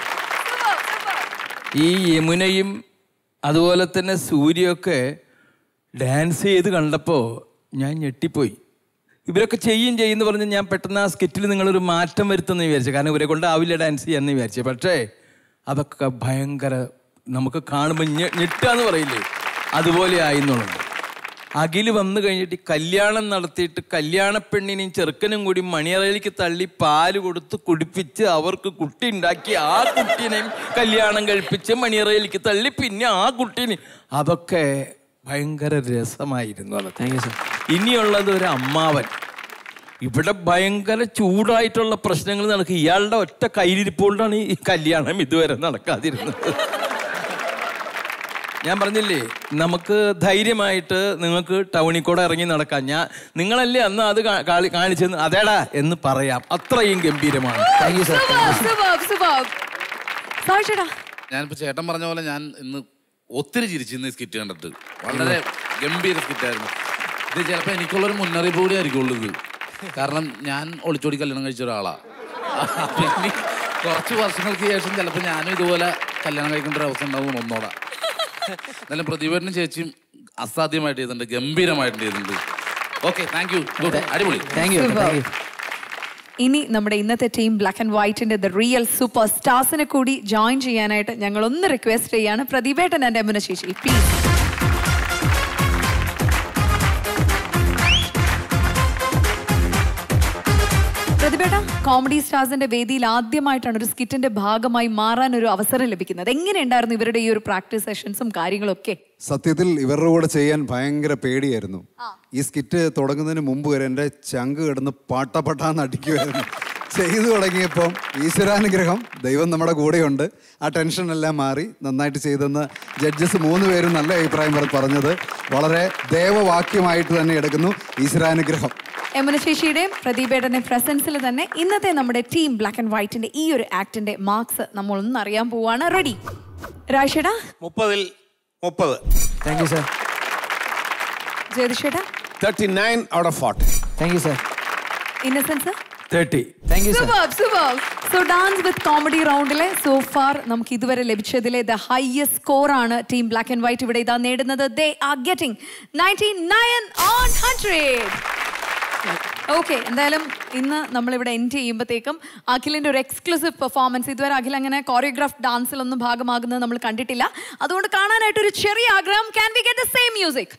ഈ യമുനയും അതുപോലെ തന്നെ സൂര്യയൊക്കെ ഡാൻസ് ചെയ്ത് കണ്ടപ്പോൾ ഞാൻ ഞെട്ടിപ്പോയി ഇവരൊക്കെ ചെയ്യും ചെയ്യുമെന്ന് പറഞ്ഞ് ഞാൻ പെട്ടെന്ന് ആ സ്കിറ്റിൽ നിങ്ങളൊരു മാറ്റം വരുത്തുമെന്ന് വിചാരിച്ചു കാരണം ഇവരെ കൊണ്ടാവില്ല ഡാൻസ് ചെയ്യാമെന്ന് വിചാരിച്ചു പക്ഷേ അതൊക്കെ ഭയങ്കര നമുക്ക് കാണുമ്പോൾ ഞെ- ഞെട്ടാന്ന് പറയില്ലേ അതുപോലെ ആയിന്നുള്ളത് അഖില് വന്നു കഴിഞ്ഞിട്ട് ഈ കല്യാണം നടത്തിയിട്ട് കല്യാണ പെണ്ണിനെയും ചെറുക്കനും കൂടി മണിയറയിലേക്ക് തള്ളി പാല് കൊടുത്ത് കുടിപ്പിച്ച് അവർക്ക് കുട്ടി ഉണ്ടാക്കി ആ കുട്ടീനെയും കല്യാണം കഴിപ്പിച്ച് മണിയറയിലേക്ക് തള്ളി പിന്നെ ആ കുട്ടീനെ അതൊക്കെ ഭയങ്കര രസമായിരുന്നു അത് ഇനിയുള്ളത് ഒരു അമ്മാവൻ ഇവിടെ ഭയങ്കര ചൂടായിട്ടുള്ള പ്രശ്നങ്ങൾ നടക്കും ഇയാളുടെ ഒറ്റ കയ്യിലിരിപ്പുകൊണ്ടാണ് ഈ കല്യാണം ഇതുവരെ നടക്കാതിരുന്നത് ഞാൻ പറഞ്ഞില്ലേ നമുക്ക് ധൈര്യമായിട്ട് നിങ്ങൾക്ക് ടൗണിൽ കൂടെ ഇറങ്ങി നടക്കാം ഞാൻ നിങ്ങളല്ലേ അന്ന് അത് കാ- കാളി- കാണിച്ചെന്ന് അതേടാ എന്ന് പറയാം അത്രയും ഗംഭീരമാണ് thank you sir super super സാക്ഷിടാ ഞാനിപ്പോ ചേട്ടൻ പറഞ്ഞ പോലെ ഞാൻ ഇന്ന് ഒത്തിരി ചിരിച്ചു ഇന്ന് ഈ സ്കിറ്റ് കണ്ടിട്ട് വളരെ ഗംഭീര സ്കിറ്റായിരുന്നു ഇത് ചിലപ്പോൾ എനിക്കുള്ളൊരു മുന്നറിയിപ്പ് കൂടി ആയിരിക്കുള്ളൂ ഇത് കാരണം ഞാൻ ഒളിച്ചോടി കല്യാണം കഴിച്ച ഒരാളാ അപ്പൊ ഇനി കുറച്ച് വർഷങ്ങൾക്ക് ശേഷം ചിലപ്പോൾ ഞാനും ഇതുപോലെ കല്യാണം കഴിക്കേണ്ട ഒരു അവസ്ഥ ഉണ്ടാവും ഒന്നോടാ എന്നാലും പ്രതിഭേട്ടനും ചേച്ചിയും അസാധ്യമായിട്ട് ചെയ്തിട്ടുണ്ട് ഗംഭീരമായിട്ട് ചെയ്തിട്ടുണ്ട് ഓക്കെ താങ്ക് യു ഗുഡ് അടിപൊളി താങ്ക് യു താങ്ക് യു ഇനി നമ്മുടെ ഇന്നത്തെ ടീം ബ്ലാക്ക് ആൻഡ് വൈറ്റിന്റെ ദ റിയൽ സൂപ്പർ സ്റ്റാർസിനെ കൂടി ജോയിൻ ചെയ്യാനായിട്ട് ഞങ്ങൾ ഒന്ന് റിക്വസ്റ്റ് ചെയ്യാണ് പ്രതിഭേട്ടൻ ആൻഡ് അമുന ശേഷി പ്ലീസ് പ്രതിഭേട്ട കോമഡി സ്റ്റാർസിന്റെ വേദിയിൽ ആദ്യമായിട്ടാണ് ഒരു സ്കിറ്റിന്റെ ഭാഗമായി മാറാൻ ഒരു അവസരം ലഭിക്കുന്നത് എങ്ങനെയുണ്ടായിരുന്നു ഇവരുടെ ഈ ഒരു പ്രാക്ടീസ് സെഷൻസും കാര്യങ്ങളൊക്കെ സത്യത്തിൽ ഇവരുടെ കൂടെ ചെയ്യാൻ ഭയങ്കര പേടിയായിരുന്നു ഈ സ്കിറ്റ് തുടങ്ങുന്നതിന് മുമ്പ് വരെ എൻ്റെ ചങ്ക് കിടന്ന് പാട്ടപ്പട്ടാന്ന് അടിക്കുമായിരുന്നു ചെയ്തു തുടങ്ങിയപ്പം ഈശ്വരാനുഗ്രഹം ദൈവം നമ്മുടെ കൂടെയുണ്ട് ആ ടെൻഷൻ എല്ലാം മാറി നന്നായിട്ട് ചെയ്തെന്ന് ജഡ്ജസ് മൂന്ന് പേരും നല്ല അഭിപ്രായം പറ- പറഞ്ഞത് വളരെ ദേവവാക്യമായിട്ട് തന്നെ എടുക്കുന്നു ഈശ്വരാനുഗ്രഹം യമുന ശേഷിയുടെയും പ്രദീപേട്ടന്റെ പ്രസൻസിൽ തന്നെ ഇന്നത്തെ നമ്മുടെ ടീം ബ്ലാക്ക് ആൻഡ് വൈറ്റിന്റെ ഈ ഒരു ആക്ടിന്റെ മാർക്സ് നമ്മൾ ഒന്ന് അറിയാൻ പോവാണ് റെഡി രാജേട്ടാ മുപ്പതിൽ മുപ്പത് താങ്ക് യു സാർ ജ്യോതിഷേട്ടാ thirty nine out of forty thank you sir innocence thirty thank you sir super super so dance with comedy റൗണ്ടിലെ സോ ഫാർ നമുക്ക് ഇതുവരെ ലഭിച്ചതിലെ ദ ഹയസ്റ്റ് സ്കോർ ആണ് ടീം ബ്ലാക്ക് ആൻഡ് വൈറ്റ് ഇവിടെ ഇതാ നേടുന്നത് they are getting ninety nine on hundred okay എന്തായാലും ഇന്ന് നമ്മളിവിടെ എൻഡ് ചെയ്യുമ്പോഴത്തേക്കും അഖിലിന്റെ ഒരു എക്സ്ക്ലൂസീവ് പെർഫോമൻസ് ഇതുവരെ അഖിൽ അങ്ങനെ കോറിയോഗ്രാഫ് ഡാൻസിലൊന്നും ഭാഗമാകുന്നത് നമ്മൾ കണ്ടിട്ടില്ല അതുകൊണ്ട് കാണാനായിട്ട് ഒരു ചെറിയ ആഗ്രഹം can we get the same music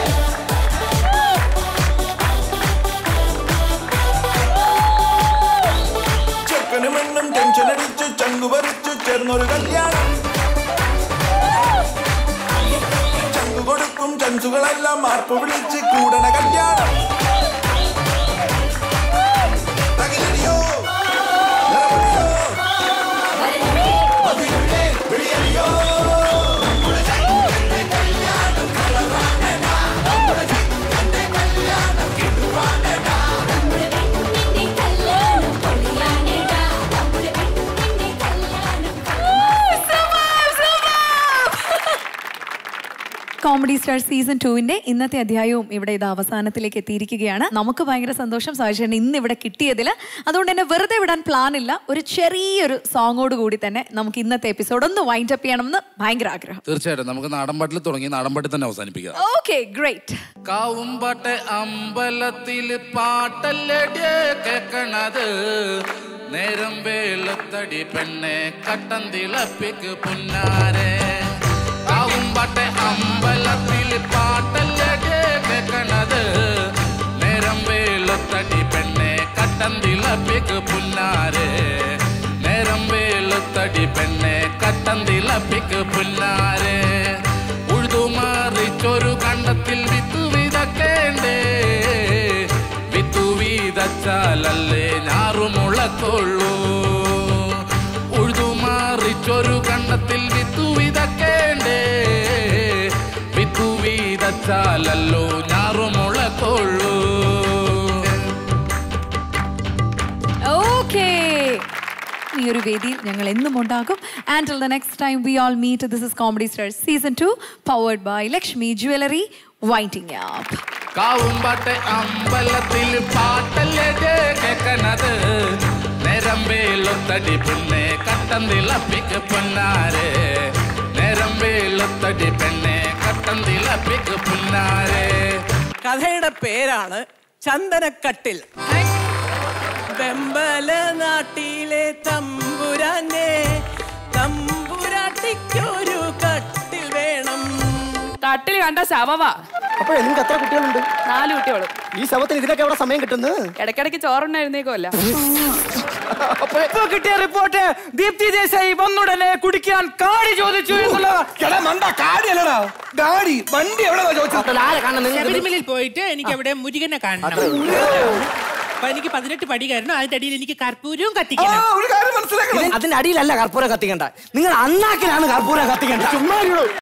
ചെക്കനും പെണ്ണും ടെൻഷൻ അടിച്ചു ചങ്കു പറിച്ചു ചേർന്നൊരു കല്യാണം ചങ്കു കൊടുക്കും ചൻസുകളെല്ലാം മാർപ്പ് വിളിച്ച് കൂടണ കല്യാണം തകിലടിയോ, നിറപൊടിയോ, മതിലുള്ളേ, വെളിയടിയോ. കോമഡി സ്റ്റാർ സീസൺ ടുവിന്റെ ഇന്നത്തെ അധ്യായവും ഇവിടെ ഇത് അവസാനത്തിലേക്ക് എത്തിയിരിക്കുകയാണ് നമുക്ക് ഭയങ്കര സന്തോഷം സാഹചര്യം ഇന്ന് ഇവിടെ കിട്ടിയതിൽ അതുകൊണ്ട് തന്നെ വെറുതെ വിടാൻ പ്ലാൻ ഇല്ല ഒരു ചെറിയൊരു സോങ്ങോട് കൂടി തന്നെ നമുക്ക് ഇന്നത്തെ എപ്പിസോഡ് ഒന്ന് വൈൻഡ് അപ്പ് ചെയ്യണമെന്ന് ഭയങ്കര ആഗ്രഹം തീർച്ചയായിട്ടും നമുക്ക് നാടൻപാട്ടിൽ തുടങ്ങി നാടൻപാട്ടിൽ തന്നെ അവസാനിപ്പിക്കാം ഓക്കെ ഗ്രേറ്റ് കാവുംപാട്ടെ അമ്പലത്തിൽ പാട്ടല്ലടിയെ കേക്കണത് നേരം വേലത്തടി പെണ്ണെ കട്ടൻ തിളപ്പിക്ക് പുന്നാരെ കാവുംപാട്ടെ അമ്പലത്തിൽ പാട്ടല്ലടിയെ കേക്കണത് നേരം വേലത്തടി പെണ്ണെ കട്ടൻ തിളപ്പിക്ക് പുന്നാരെ നേരം വേലത്തടി പെണ്ണെ കട്ടൻ തിളപ്പിക്ക് പുന്നാരെ ഉഴുതുമാറിച്ചൊരു കണ്ടത്തിൽ വിത്തു വിതക്കേണ്ടേ വിത്തു വിതച്ചാലല്ലേ ഞാറുമുളക്കൊള്ളൂ ഉഴുതുമാറിച്ചൊരു കണ്ടത്തിൽ വിത്തു വിതക്കേണ്ടേ വിത്തു വിതച്ചാലല്ലോ ഞാറുമുളക്കൊള്ളൂ ഓക്കേ ഈ ഒരു വേദിയിൽ ഞങ്ങൾ എന്നും ഉണ്ടാകും and the next time we all meet this is comedy star season two powered by Lakshmi jewellery വൈറ്റിംഗ് ആപ്പ് കാവുംപാട്ടെ അമ്പലത്തിൽ പാട്ടല്ലേ കേക്കണത് നേരം വേലൊത്തടി പെണ്ണെ കട്ടൻ തിളപ്പിക്ക് പൊന്നാരെ നേരം വേലൊത്തടി പെണ്ണെ കട്ടൻ തിളപ്പിക്ക് പൊന്നാരെ കഥയുടെ പേരാണ് ചന്ദനക്കട്ടിൽ വെമ്പല നാട്ടിലെ തമ്പുരാനെ തമ്പുരാട്ടിക്കൊരു കട്ടിൽ വേണം കട്ടിൽ കണ്ട ശവവാ അപ്പോഴേ നിങ്ങൾക്ക് എത്ര കുട്ടികളുണ്ട് നാല് കുട്ടികളും ഈ ശവത്തിന് ഇതിനൊക്കെ എവിടെ സമയം കിട്ടുന്നത് ഇടയ്ക്കിടയ്ക്ക് ചോറുണ്ടായിരുന്നേക്കുമല്ല ഇപ്പൊ കിട്ടിയ റിപ്പോർട്ട് ദീപ്തി ദേശായി വന്നുടനെ കുടിക്കാൻ കാടി ചോദിച്ചു ഗാഡി വണ്ടി എവിടെ ശബരിമലയിൽ പോയിട്ട് എനിക്ക് അവിടെ മുരുകനെ കാണണം അപ്പൊ എനിക്ക് പതിനെട്ട് പടി കയറണം അതിന്റെ അടിയിൽ എനിക്ക് കർപ്പൂരവും കത്തിക്കണം അതിന്റെ അടിയിലല്ല കർപ്പൂരം കത്തിക്കണ്ട നിങ്ങൾ അണ്ണാക്കിലാണ് കർപ്പൂരം കത്തിക്കേണ്ട ചുമ്മാ